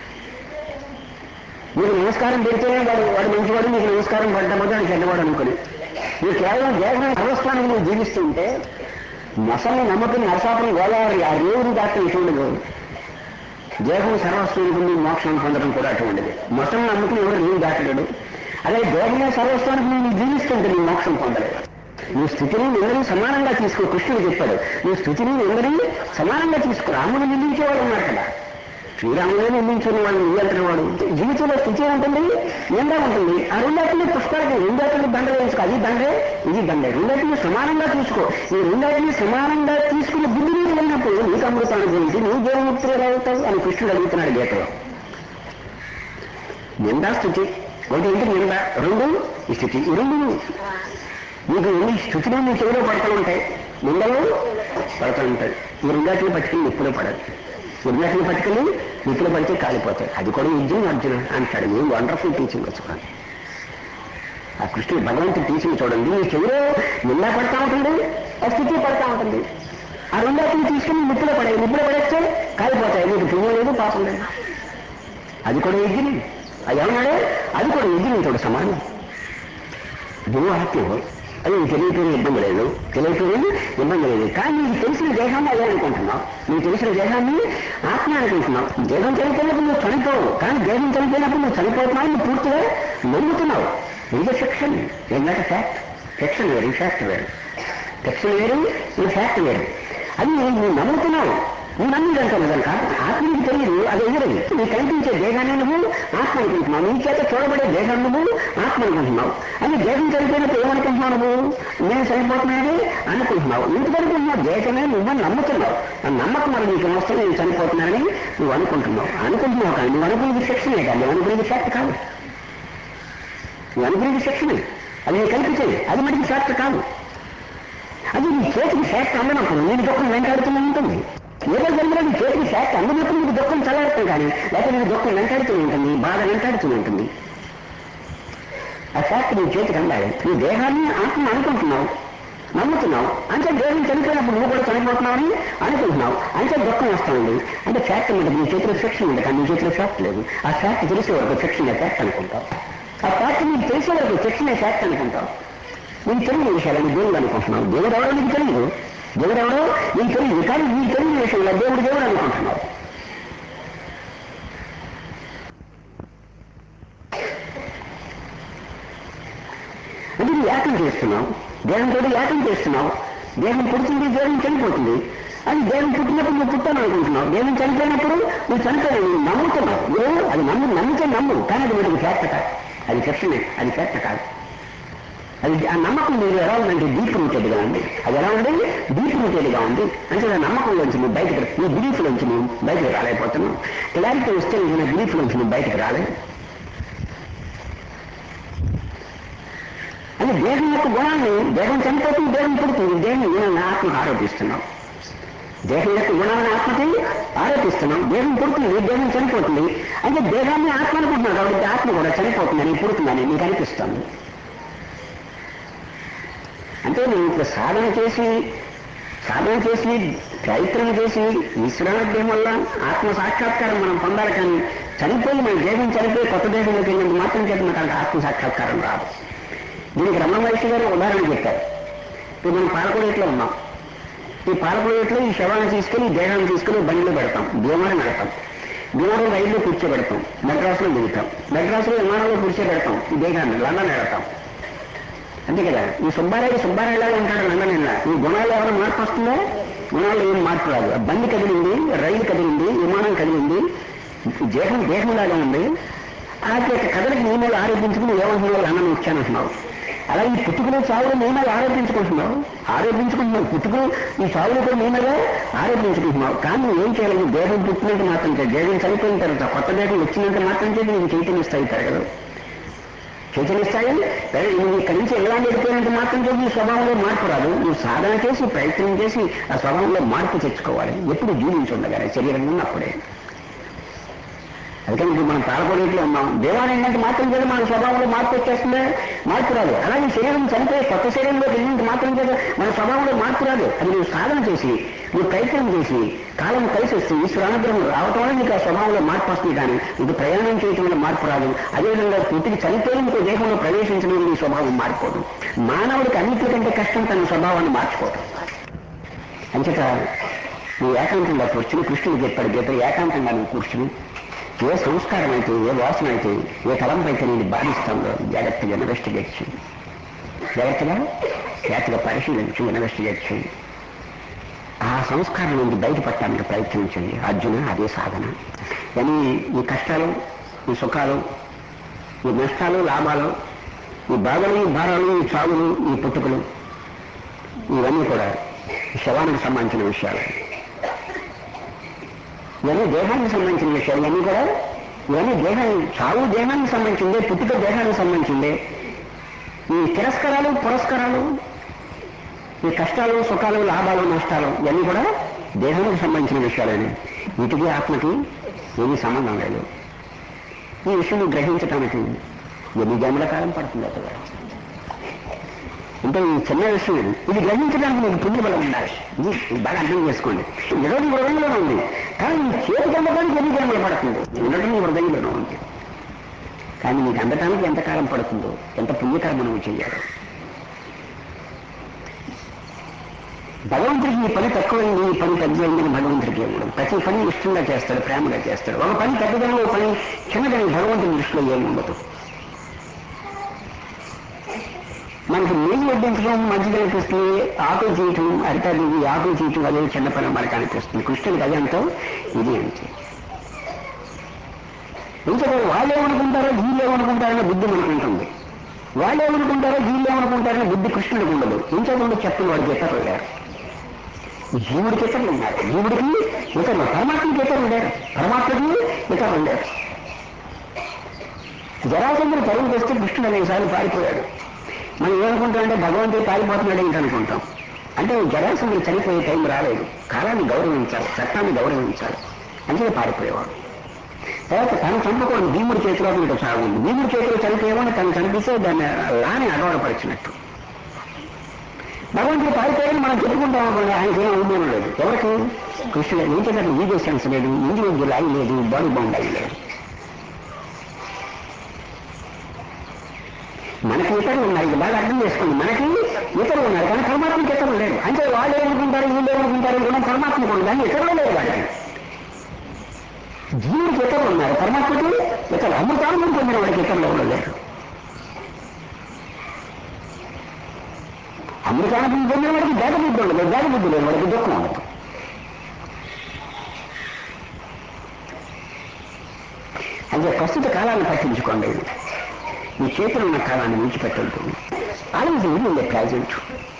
నీకు నమస్కారం పెడితేనే వాడు వాడు మంచివాడు నీకు నమస్కారం పడ్డపోతే వాడు చెడ్డవాడు అనుకుని నువ్వు కేవలం దేహం సర్వస్వానికి నువ్వు జీవిస్తుంటే మొసల్ని నమ్మకం నరసాపురం గోదావరి ఆ రేవుని దాకా ఇటువంటిది దేహం సర్వస్వం అనుకుని మోక్షం పొందడం కూడా అటువంటిది మొసల్ని నమ్ముకుని ఎవరు రేవు దాటలేడు అదే దేహమే సర్వస్వానికి నువ్వు జీవిస్తుంటే నువ్వు మోక్షం పొందలేవు నీ స్థితిని అందరినీ సమానంగా తీసుకో కృష్ణుడు చెప్పాడు నీ స్థితిని అందరినీ సమానంగా తీసుకో రాముడు నిందించేవాడు ఉన్నాడు కదా శ్రీరాముడే నిందించిన వాడు నియంత్రణ వాడు జీవితంలో స్థితి ఉంటుంది నిండా ఉంటుంది ఆ రెండాటిని పుష్పాలకి రెండాటిని దండ వేసుకో అది దండే ఇది దండే రెండాటిని సమానంగా తీసుకో ఈ రెండాటిని సమానంగా తీసుకుని బుద్ధి నీకు లేనప్పుడు నీకు అమృతాన్ని గురించి నువ్వు దేవముక్తులు ఎలా అవుతావు అని కృష్ణుడు అడుగుతున్నాడు గీతలో నిందా స్థితి ఒకటి ఏంటి నింద రెండు ఈ స్థితి ఈ రెండు నీకు ఎన్ని స్థితిలో నీ చెవిలో పడుతూ ఉంటాయి నిందలు పడుతూ ఉంటాయి ఈ రెండాటిని పట్టుకుని నిప్పులో పడదు రెండాటిని పట్టుకుని నిప్పులో పడితే కాలిపోతాయి అది కూడా యుద్ధం అర్జున అంటాడు ఏం వండర్ఫుల్ టీచింగ్ వచ్చుకోండి ఆ కృష్ణుడు భగవంతుడు టీచింగ్ చూడండి నీ చెవిలో నిందా పడతా ఉంటుంది ఆ స్థితి పడతా ఉంటుంది ఆ రెండాటిని తీసుకుని నిప్పులో పడాయి నిప్పులో పడేస్తే కాలిపోతాయి నీకు పుణ్యం లేదు పాపం లేదు అది కూడా యజ్ఞం అది ఏమన్నాడు అది కూడా యజ్ఞం తోడు సమానం నువ్వు ఆత్మ అది నీకు తెలియటం ఇబ్బంది లేదు తెలియటం ఇబ్బంది లేదు కానీ నీకు తెలిసిన దేహాన్ని అదే అనుకుంటున్నావు నీకు తెలిసిన దేహాన్ని ఆత్మ అనుకుంటున్నావు దేహం చనిపోయినప్పుడు నువ్వు చనిపోవు కానీ దేహం చనిపోయినప్పుడు నువ్వు చనిపోతున్నావు నువ్వు పూర్తిగా నమ్ముతున్నావు ఇది ఫిక్షన్ ఏంటంటే ఫ్యాక్ట్ ఫిక్షన్ వేరు ఈ ఫ్యాక్ట్ వేరు ఫిక్షన్ వేరు ఈ ఫ్యాక్ట్ వేరు అది నువ్వు నమ్ముతున్నావు నువ్వు నమ్మిదంటావు నిజం కాదు ఆత్మ నీకు తెలియదు అది ఎదురది నీకు కనిపించే దేహాన్ని నువ్వు ఆత్మ అనుకుంటున్నావు నీ చేత చూడబడే దేహం నువ్వు ఆత్మ అనుకుంటున్నావు అని దేహం చనిపోయినప్పుడు ఏమనుకుంటున్నావు నువ్వు నేను చనిపోతున్నానని అనుకుంటున్నావు ఎందుకు అనుకుంటున్నావు దేశమే నువ్వు నమ్ముతున్నావు ఆ నమ్మకం మరి నీకు వస్తే నేను చనిపోతున్నానని నువ్వు అనుకుంటున్నావు అనుకుంటున్నావు కానీ నువ్వు అనుకునేది శిక్షణే కానీ నువ్వు అనుకునేది ఫ్యాక్ట్ కాదు నువ్వు అనుకునేది శిక్షణే అది నీకు కల్పించేది అది మటుకు ఫ్యాక్ట్ కాదు అది నీ చేతికి ఫ్యాక్ట్ అందనప్పుడు నీకు దుఃఖం వెంటాడుతూనే ఉంటుంది ఏదో జరిగినా నీ చేతికి ఫ్యాక్ట్ అందనప్పుడు నీకు దుఃఖం చల్లారుతుంది కానీ లేకపోతే నీకు దుఃఖం వెంటాడుతూనే ఉంటుంది బాధ వెంటాడుతూనే ఉంటుంది ఆ ఫ్యాక్ట్ నీ చేతికి అందాలి నీ దేహాన్ని ఆత్మ అనుకుంటున్నావు నమ్ముతున్నావు అంటే దేహం చనిపోయినప్పుడు నువ్వు కూడా చనిపోతున్నావని అనుకుంటున్నావు అంటే దుఃఖం వస్తుంది అంటే ఫ్యాక్ట్ మీద నీ చేతిలో ఫిక్షన్ ఉంది కానీ నీ చేతిలో ఫ్యాక్ట్ లేదు ఆ ఫ్యాక్ట్ తెలిసే వరకు ఫిక్షన్ ఫ్యాక్ట్ అనుకుంటావు ఆ ఫ్యాక్ట్ నీకు తెలిసే వరకు ఫిక్షన్ ఫ్యాక్ట్ అనుకుంటావు నీకు తెలియని విషయాలని దేవుడు అనుకుంటున్నావు దేవుడు ఎవరో నీకు తెలియదు దేవుడు ఎవరో నీకు తెలియదు కానీ నీకు తెలియని విషయంలో దేవుడు దేవుడు అనుకుంటున్నావు అంటే నువ్వు ఏకం చేస్తున్నావు దేహంతో ఏకం చేస్తున్నావు దేహం పుడుతుంది దేహం చనిపోతుంది అది దేహం పుట్టినప్పుడు నువ్వు పుట్టాను అనుకుంటున్నావు దేహం చనిపోయినప్పుడు నువ్వు చనిపోయావు నువ్వు నమ్ముతున్నావు నువ్వు అది నమ్ము నమ్మితే నమ్ము కానీ అది వాటికి ఫ్యాక్ట్ కాదు అది ఫిక్షనే అది ఫ్యాక్ట్ కాదు అది ఆ నమ్మకం మీరు ఎలా ఉందంటే డీప్ రూటెడ్గా ఉంది అది ఎలా ఉంది డీప్ రూటెడ్గా ఉంది అంటే ఆ నమ్మకం నుంచి నువ్వు బయటకు నీ బిలీఫ్ నుంచి నువ్వు బయటకు రాలేకపోతున్నావు క్లారిటీ వస్తే నీ బిలీఫ్ నుంచి నువ్వు బయటకు రాలేదు అది దేహం యొక్క గుణాన్ని దేహం చనిపోతుంది దేహం పుడుతుంది దేహం గుణాన్ని ఆత్మకు ఆరోపిస్తున్నాం దేహం యొక్క గుణాన్ని ఆత్మకి ఆరోపిస్తున్నాం దేహం పుడుతుంది దేహం చనిపోతుంది అంటే దేహాన్ని ఆత్మ అనుకుంటున్నావు కాబట్టి ఆత్మ కూడా చనిపోతుందని పుడుతుందని నీకు అనిపిస్తుంది అంటే నువ్వు ఇప్పుడు సాధన చేసి సాధన చేసి ప్రయత్నం చేసి ఈశ్వరానుగ్రహం వల్ల ఆత్మ సాక్షాత్కారం మనం పొందాలి కానీ చనిపోయి మన దేహం చనిపోయి కొత్త దేహంలోకి వెళ్ళినందుకు మాత్రం చేత మనకు ఆత్మ సాక్షాత్కారం రాదు దీనికి రమణ మహర్షి గారు ఉదాహరణ చెప్పారు ఇప్పుడు మనం పాలకొడేట్లో ఉన్నాం ఈ పాలకొడేట్లో ఈ శవాన్ని తీసుకెళ్లి ఈ దేహాన్ని తీసుకెళ్లి బండిలో పెడతాం భీమాన్ని నడతాం భీమాలో రైల్లో కూర్చోబెడతాం మెడ్రాస్లో దిగుతాం మెడ్రాస్లో విమానంలో కూర్చోబెడతాం ఈ దేహాన్ని లండన్ పెడతాం అంతే కదా ఈ సుబ్బారాయుడు సుబ్బారాయుడు లాగా ఉంటాడు లండన్ ఇలా ఈ గుణాలు ఏమైనా మార్పు వస్తుందో గుణాలు ఏం మార్పు రాదు ఆ బండి కదిలింది రైలు కదిలింది విమానం కదిలింది దేహం దేహంలాగా ఉంది ఆ యొక్క కథలకు నీ మీద ఆరోపించుకుని ఏమంటున్నావు అన్నం ఇచ్చానంటున్నావు అలా ఈ పుట్టుకులు చావులు నీ మీద ఆరోపించుకుంటున్నావు ఆరోపించుకుంటున్నావు పుట్టుకులు ఈ చావులు కూడా నీ మీద ఆరోపించుకుంటున్నావు కానీ ఏం చేయాలి నీ దేహం పుట్టినట్టు మాత్రం చేయాలి. దేహం చనిపోయిన తర్వాత కొత్త దేహం వచ్చినంత మాత్రం చేసి నీకు చైతన్య స్థాయి పెరగదు చైతన్య స్థాయి సరే నువ్వు ఇక్కడి నుంచి ఎలా వెళ్ళిపోయినంత మాత్రం చేసి నీ స్వభావంలో మార్పు రాదు నువ్వు సాధన చేసి ప్రయత్నం చేసి ఆ స్వభావంలో మార్పు తెచ్చుకోవాలి ఎప్పుడు జీవించుండగానే శరీరం ఉన్నప్పుడే అందుకని ఇప్పుడు మనం తాళపడేట్లో ఉన్నాం దేవాలయం ఏంటంటే మాత్రం చేత మన స్వభావంలో మార్పు వచ్చేస్తుంది మార్పు రాదు అలాగే శరీరం చనిపోయి కొత్త శరీరంలో వెళ్ళినంత మాత్రం చేత మన స్వభావంలో మార్పు రాదు అది నువ్వు సాధన చేసి నువ్వు ప్రయత్నం చేసి కాలం కలిసి వస్తే ఈశ్వరానుగ్రహం రావటం వల్ల నీకు ఆ స్వభావంలో మార్పు వస్తుంది కానీ ఇది ప్రయాణం చేయటం వల్ల మార్పు రాదు అదేవిధంగా పుట్టికి చనిపోయి ఇంకో దేహంలో ప్రవేశించడం నీ స్వభావం మారిపోదు మానవుడికి అన్నిటికంటే కష్టం తన స్వభావాన్ని మార్చుకోవడం అంచేత నువ్వు ఏకాంతంగా కూర్చుని కృష్ణుడు చెప్పాడు గీత ఏకాంతంగా నువ్వు కూర్చుని ఏ సంస్కారం అయితే ఏ వాసన అయితే ఏ తలంపు అయితే నేను బాధిస్తానో జాగ్రత్తగా ఇన్వెస్టిగేట్ చేయి జాగ్రత్తగా జాగ్రత్తగా పరిశీలించి ఇన్వెస్టిగేట్ చేయి ఆ సంస్కారం నుండి బయటపడటానికి ప్రయత్నించండి అర్జున అదే సాధన కానీ ఈ కష్టాలు ఈ సుఖాలు ఈ నష్టాలు లాభాలు ఈ బాధలు ఈ భారాలు ఈ చావులు ఈ పుట్టుకలు ఇవన్నీ కూడా శవానికి సంబంధించిన విషయాలు ఇవన్నీ దేహానికి సంబంధించిన విషయాలు ఇవన్నీ కూడా ఇవన్నీ దేహాన్ని చావు దేహానికి సంబంధించిందే పుట్టుక దేహానికి సంబంధించిందే ఈ తిరస్కారాలు పురస్కారాలు ఈ కష్టాలు సుఖాలు లాభాలు నష్టాలు ఇవన్నీ కూడా దేహానికి సంబంధించిన విషయాలేనే వీటికి ఆత్మకి ఏమీ సంబంధం లేదు ఈ విషయం గ్రహించటానికి ఎన్ని జన్మల కాలం పడుతుంది అతగా అంటే ఈ చిన్న విషయం ఇది ఇది గ్రహించడానికి మీకు పుణ్యబలం ఉండాలి ఇది ఇది బాగా అర్థం చేసుకోండి ఈరోజు హృదయంలోనే ఉంది కానీ ఈ చేతికి అందడానికి ఎన్ని జన్మలు పడుతుంది ఉండటం ఈ హృదయంలోనే ఉంది కానీ మీకు అందటానికి ఎంత కాలం పడుతుందో ఎంత పుణ్యకర్మ నువ్వు చేయాలి భగవంతుడికి ఈ పని తక్కువైంది ఈ పని పెద్దదైందని భగవంతుడికి ఏమడం ప్రతి పని ఇష్టంగా చేస్తాడు ప్రేమగా చేస్తాడు ఒక పని పెద్దదని ఒక పని చిన్నదని భగవంతుడి దృష్టిలో ఏమి ఉండదు మనకి నీళ్ళు వడ్డించడం మంచిగా అనిపిస్తుంది ఆకులు చేయటం అరిటాలు ఆకులు చేయటం అదే చిన్న పని మనకు అనిపిస్తుంది కృష్ణుడికి అది అంతా ఇది అంతే ఇంకా వాళ్ళు ఏమనుకుంటారో వీళ్ళు ఏమనుకుంటారనే బుద్ధి మనకు ఉంటుంది వాళ్ళు ఏమనుకుంటారో వీళ్ళు ఏమనుకుంటారనే బుద్ధి కృష్ణుడికి ఉండదు ఇంకా ఉండదు చెప్పిన వాడికి ఇతరులు లేరు జీవుడికి ఇతరులు ఉన్నారు జీవుడికి ఇతరులు పరమాత్మకి ఇతరులు లేరు పరమాత్మకి ఇతరులు లేరు జరాసంధుడు తరువు వస్తే కృష్ణుడు అనేసార్లు పారిపోయాడు మనం ఏమనుకుంటామంటే భగవంతుడు పారిపోతున్నాడు ఏంటి అనుకుంటాం అంటే జరాసంధుడు చనిపోయే టైం రాలేదు కాలాన్ని గౌరవించాలి చట్టాన్ని గౌరవించాలి అంటే పారిపోయేవాడు తర్వాత తను చంపకూడదు భీముడి చేతిలో మీకు సాగుంది భీముడి చేతిలో చనిపోయేవాడు తను చనిపిస్తే దాన్ని లాని అగౌరవపరిచినట్టు భగవంతుడు పారిపోయాడని మనం చెప్పుకుంటాం అనుకోండి ఆయనకి ఏం అవమానం లేదు ఎవరికి కృష్ణుడు ఏం చేసినట్టు ఈగో సెన్స్ లేదు ఇండివిజువల్ అయి లేదు బాడీ బౌండ్ అయి లేదు మనకి ఇతరులు ఉన్నారు ఇది బాగా అర్థం చేసుకోండి మనకి ఇతరులు ఉన్నారు కానీ పరమాత్మకి ఇతరులు లేరు అంటే వాళ్ళు ఏమనుకుంటారు వీళ్ళు ఏమనుకుంటారు కూడా పరమాత్మకు ఉంది కానీ ఇతరులు లేరు వాళ్ళకి జీవుడికి ఇతరులు ఉన్నారు పరమాత్మకి ఇతరులు అమృతాలను పొందిన వాడికి ఇతరులు ఎవరు లేరు అమృతాలను పొందిన వాడికి జాత బుద్ధి ఉండదు జాత బుద్ధి లేని వాడికి దుఃఖం ఉండదు అంటే ప్రస్తుత కాలాన్ని పట్టించుకోండి మీ చేతిలో ఉన్న కాలాన్ని విడిచిపెట్టద్దు ఆలోచన ఉంది ప్రాజెక్ట్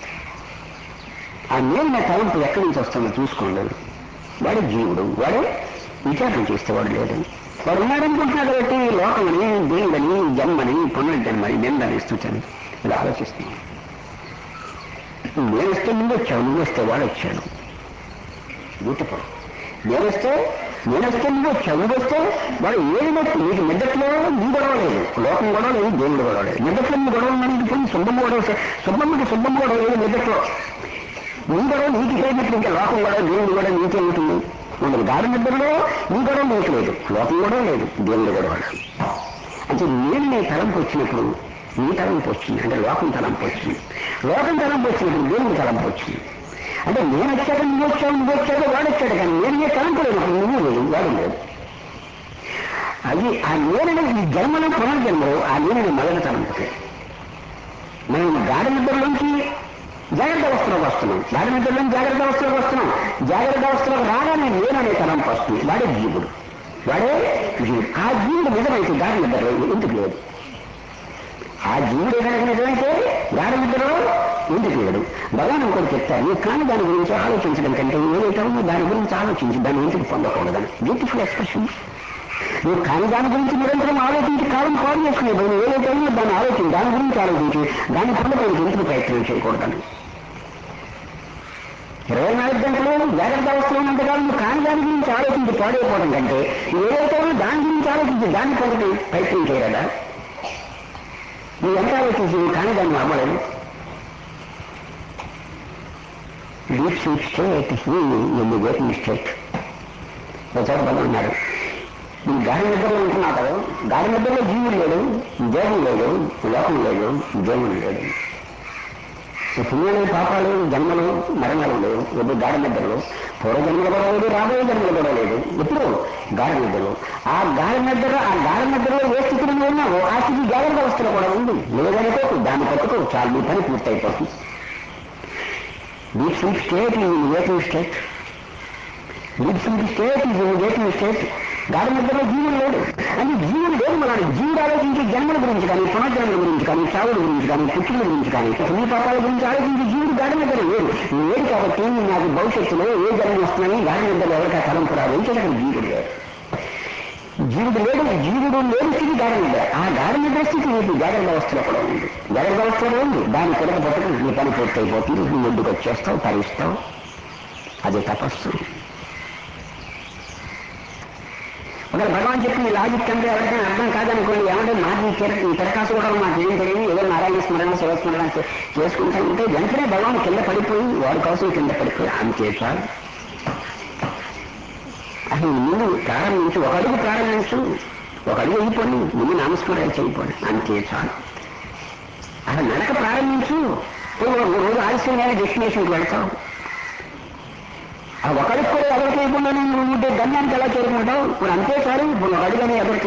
ఆ నేరున్న తలంపు ఎక్కడి నుంచి వస్తుందో చూసుకోండి వాడు జీవుడు వాడు విచారణ చేస్తే వాడు లేడు వాడు ఉన్నాడనుకుంటున్నాడు కాబట్టి లోకమని దేవుడని జన్మని పునర్జన్మని నిందని స్థుతని ఇలా ఆలోచిస్తున్నాను నేను వస్తే ముందు వచ్చావు నువ్వు వస్తే వాడు వచ్చాడు బ్యూటిఫుల్ నేను వస్తే నేను వస్తే నువ్వు వచ్చావు నువ్వు వస్తే వాడు ఏది బట్టి నీకు నిద్దట్లో నీ గొడవ లేదు లోకం గొడవ లేదు దేవుడు గొడవ లేదు నిద్దట్లో నీ గొడవ ఉందని ఇది పోయి సుబ్బమ్మ గొడవ వస్తే సుబ్బమ్మకి సుబ్బమ్మ గొడవ లేదు నిద్దట్లో నీ గొడవ నీకు చేయనట్లు ఇంకా లోకం గొడవ దేవుడు గొడవ నీకే ఉంటుంది ఉండదు గాడి నిద్రలో నీ గొడవ నీకు లేదు లోకం గొడవ లేదు దేవుడు గొడవ లేదు అంటే నేను నీ తలంపు వచ్చినప్పుడు నీ తలంపు వచ్చింది అంటే లోకం తలంపు వచ్చింది లోకం తలంపు వచ్చినప్పుడు దేవుడి తలంపు వచ్చింది అంటే నేను వచ్చాక నువ్వు వచ్చావు నువ్వు వచ్చాక వాడు వచ్చాడు కానీ నేను ఏ తలంపు లేదు నువ్వు లేదు వాడు లేదు అది ఆ నేనని ఈ జన్మలో పునర్జన్మలో ఆ నేనని మొదటి తలంపుకే మనం గాఢ నిద్రలోంచి జాగ్రత్త అవస్థలోకి వస్తున్నాం గాఢ నిద్రలోంచి జాగ్రత్త అవస్థలోకి వస్తున్నాం జాగ్రత్త అవస్థలోకి రాగానే నేననే తలంపు వస్తుంది వాడే జీవుడు వాడే జీవుడు ఆ జీవుడు నిజమైతే గాఢ నిద్రలో ఎందుకు లేదు ఆ జీవుడు కనుక నిజమైతే గాఢ నిద్రలో ఎందుకు లేడు భగవాన్ ఇంకోటి చెప్తారు నీ కానీ దాని గురించి ఆలోచించడం కంటే ఏదైతే ఉందో దాని గురించి ఆలోచించి దాన్ని ఎందుకు పొందకూడదని బ్యూటిఫుల్ ఎక్స్ప్రెషన్ నువ్వు కాని దాని గురించి నిరంతరం ఆలోచించి కాలం పాడు చేసుకునే బదులు ఏదైతే ఉందో దాన్ని ఆలోచించి దాని గురించి ఆలోచించి దాన్ని పొందడానికి ఎందుకు ప్రయత్నం చేయకూడదని ఇరవై నాలుగు గంటలు జాగ్రత్త అవస్థలో ఉన్నంతకాలం నువ్వు కాని దాని గురించి ఆలోచించి పాడైపోవడం కంటే నువ్వు ఏదైతే ఉందో దాని గురించి ఆలోచించి దాన్ని పొందడానికి ప్రయత్నం చేయగలదా నువ్వు ఎంత ఆలోచించి నువ్వు కాని దాన్ని అవ్వలేదు డీప్ స్లీప్ స్టేట్ ఎన్ని వేకింగ్ స్టేట్ ఒకసారి పదం ఉన్నారు నువ్వు గాలి నిద్రలో ఉంటున్నావు కదా గాలి నిద్రలో జీవుడు లేడు దేహం లేదు లోకం లేదు దేవుడు లేడు ఈ పుణ్యాలు పాపాలు జన్మలు మరణాలు లేవు ఎప్పుడు గాఢ నిద్రలో పూర్వ జన్మలు కూడా లేదు రాబోయే జన్మలు కూడా లేదు ఎప్పుడు గాఢ నిద్రలో ఆ గాఢ నిద్ర ఆ గాఢ నిద్రలో ఏ స్థితిలో నువ్వు ఉన్నావో ఆ స్థితి జాగ్రత్త అవస్థలో కూడా ఉంది లేదనుకో దాన్ని పట్టుకో చాలు నీ పని పూర్తయిపోతుంది డీప్ స్లీప్ స్టేట్ ఈ waking state deep sleep state ఈ వేకింగ్ స్టేట్ గాఢ నిద్రలో జీవుడు లేడు అంటే జీవుడు లేదు మన జీవుడు ఆలోచించే జన్మల గురించి కానీ పునర్జన్మల గురించి కానీ చావుల గురించి కానీ పుట్టుల గురించి కానీ పుణ్య పాపాల గురించి ఆలోచించే జీవుడు గాఢ నిద్ర లేడు లేడు కాబట్టి నాకు భవిష్యత్తులో ఏ జన్మ వస్తుందని గాఢ నిద్రలో ఎవరికి ఆ తలంపు రాదు ఏంటంటే అక్కడ జీవుడు లేడు జీవుడు లేడు జీవుడు లేని స్థితి గాఢ నిద్ర ఆ గాఢ నిద్ర స్థితి నీకు జాగ్రత్త అవస్థలో కూడా ఉంది జాగ్రత్త అవస్థలో ఉంది దాని కొరకు పట్టుకు నీ పని పూర్తి అయిపోతుంది నువ్వు ముందుకు వచ్చేస్తావు తరిస్తావు అదే తపస్సు ఒకవేళ భగవాన్ చెప్పిన లాజిక్ అంటే ఎవరికైనా అర్థం కాదనుకోండి ఏమంటే మాట ఈ తిర ఈ తిరకాసు కూడా మాకు ఏం తెలియదు ఏదో నారాయణ స్మరణ శివస్మరణ చే- చేసుకుంటా ఉంటే వెంటనే భగవాన్ కింద పడిపోయి వాడి కోసం కింద పడిపోయి అంతే చాలు అసలు ముందు ప్రారంభించు ఒక అడుగు ప్రారంభించు ఒక అడుగు అయిపోయి ముందు నామస్మరణ చేయపోయి అంతే చాలు అసలు నడక ప్రారంభించు ఓ ఓ రోజు ఆలస్యంగా డెస్టినేషన్కి వెళ్తావు ఆ ఒకరికి కూడా ఎదురు చేయకుండా నువ్వు ఉంటే గమ్యానికి ఎలా చేరుకుంటావు ఇప్పుడు అంతే చాలు ఇప్పుడు ఒక అడుగని ఎదురుకి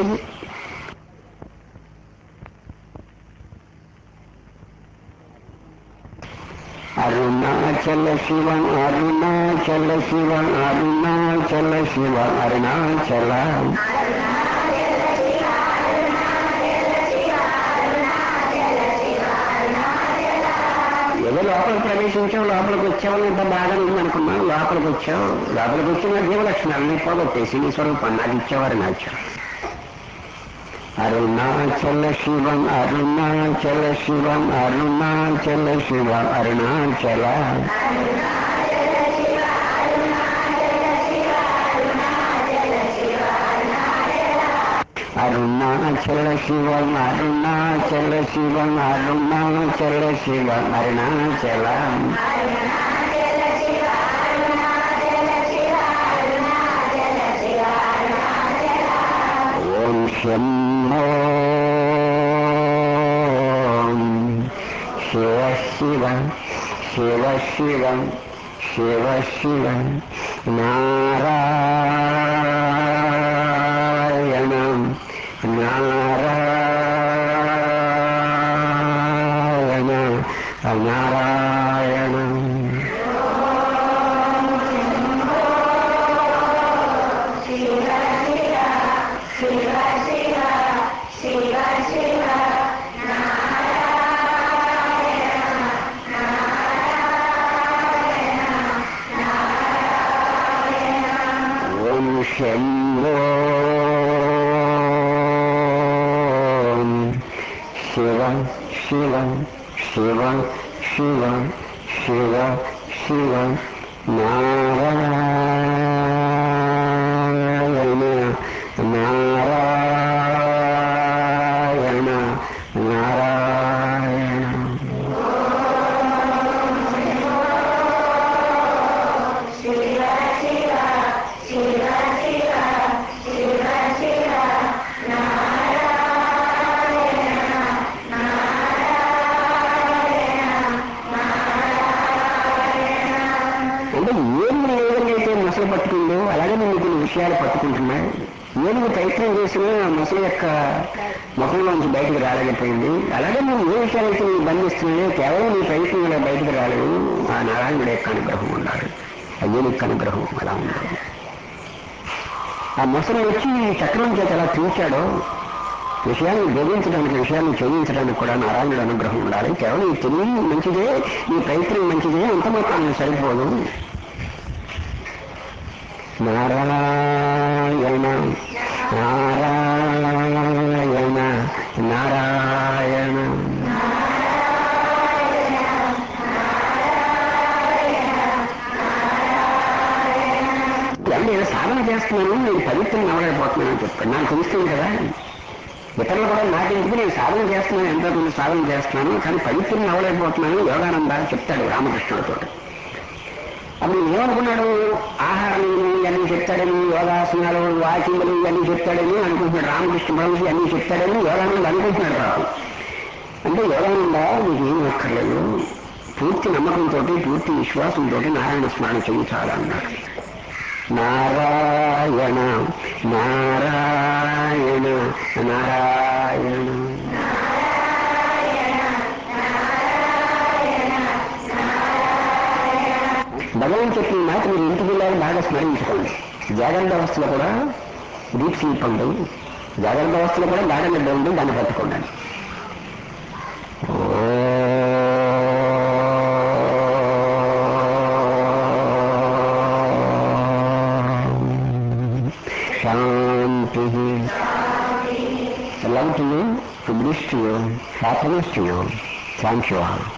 అరుణాచల శివ అరుణాచల శివ అరుణాచల శివ అరుణాచల ఏదో లోపలికి ప్రవేశించావు లోపలికి వచ్చావు ఎంత బాగా ఉంది అనుకున్నావు లోపలికి వచ్చావు లోపలికి వచ్చిన జీవలక్షణాలని పోగొట్టేసి నీ స్వరూపాన్ని నాకు ఇచ్చేవారు నాచు అరుణాచల శివం అరుణాచల శివం అరుణాచల శివ అరుణాచల అరుణాచల శివం అరుణాచల శివం అరుణాచల శివ అరుణాచల ఓం శంభో శివ శివ శివ శివ శివ శివ నారాయణ నారాయణ నారాయణ ఓం శంభో శివ శివ శివ శివ శివ శివ నారాయణ నారాయణ నారాయణ అంటే ఏనుగు ఏ విధంగా అయితే మొసలు పట్టుకుందో అలాగే నేను కొన్ని విషయాలు పట్టుకుంటున్నాయి ఏనుగు ప్రయత్నం చేసినా ఆ మొసలు యొక్క ముఖంలోంచి బయటకు రాలేకపోయింది అలాగే నేను ఏ విషయాలైతే నేను బంధిస్తున్నాయో కేవలం నీ ప్రయత్నం ఇలా బయటకు రాలేదు ఆ నారాయణుడి యొక్క అనుగ్రహం ఉండాలి ఆ ఏనుగు అనుగ్రహం అలా ఉండాలి ఆ మొసలు వచ్చి ఈ చక్రం చేత ఎలా తీర్చాడో విషయాన్ని బోధించడానికి విషయాన్ని చదివించడానికి కూడా నారాయణుడు అనుగ్రహం ఉండాలి కేవలం ఈ తెలివి మంచిదే ఈ ప్రయత్నం మంచిదే అంత మాత్రం సరిపోదు నారాయణ నారాయణ నారాయణ అంటే నేను సాధన చేస్తున్నాను నేను పవిత్రం అవ్వలేకపోతున్నాను అని చెప్పాను నాకు తెలుస్తుంది కదా ఇతరులు కూడా నాకెందుకు నేను సాధన చేస్తున్నాను ఎంతో కొంత సాధన చేస్తున్నాను కానీ పవిత్రం అవ్వలేకపోతున్నాను యోగానంద అని చెప్తాడు రామకృష్ణుడితో అప్పుడు ఏమనుకున్నాడు ఆహారం ఇవన్నీ చెప్తాడని యోగాసనాలు వాకింగ్లు ఇవన్నీ చెప్తాడని అనుకుంటున్నాడు రామకృష్ణ మహర్షి అన్నీ చెప్తాడని యోగానంద అనుకుంటున్నాడు పాపం అంటే యోగానంద నీకు ఏం అక్కర్లేదు పూర్తి నమ్మకంతో పూర్తి విశ్వాసంతో నారాయణ స్మరణ చెయ్యి చాలా అన్నాడు నారాయణ నారాయణ నారాయణ భగవాన్ చెప్పిన మాట మీరు ఇంటికి వెళ్ళాలి బాగా స్మరించుకోండి జాగ్రత్త అవస్థలో కూడా డీప్ స్లీప్ ఉంది జాగ్రత్త అవస్థలో కూడా బాగా నిద్ర ఉంది దాన్ని పట్టుకోండి శాంతి love to you to bliss to you happiness to you thank you all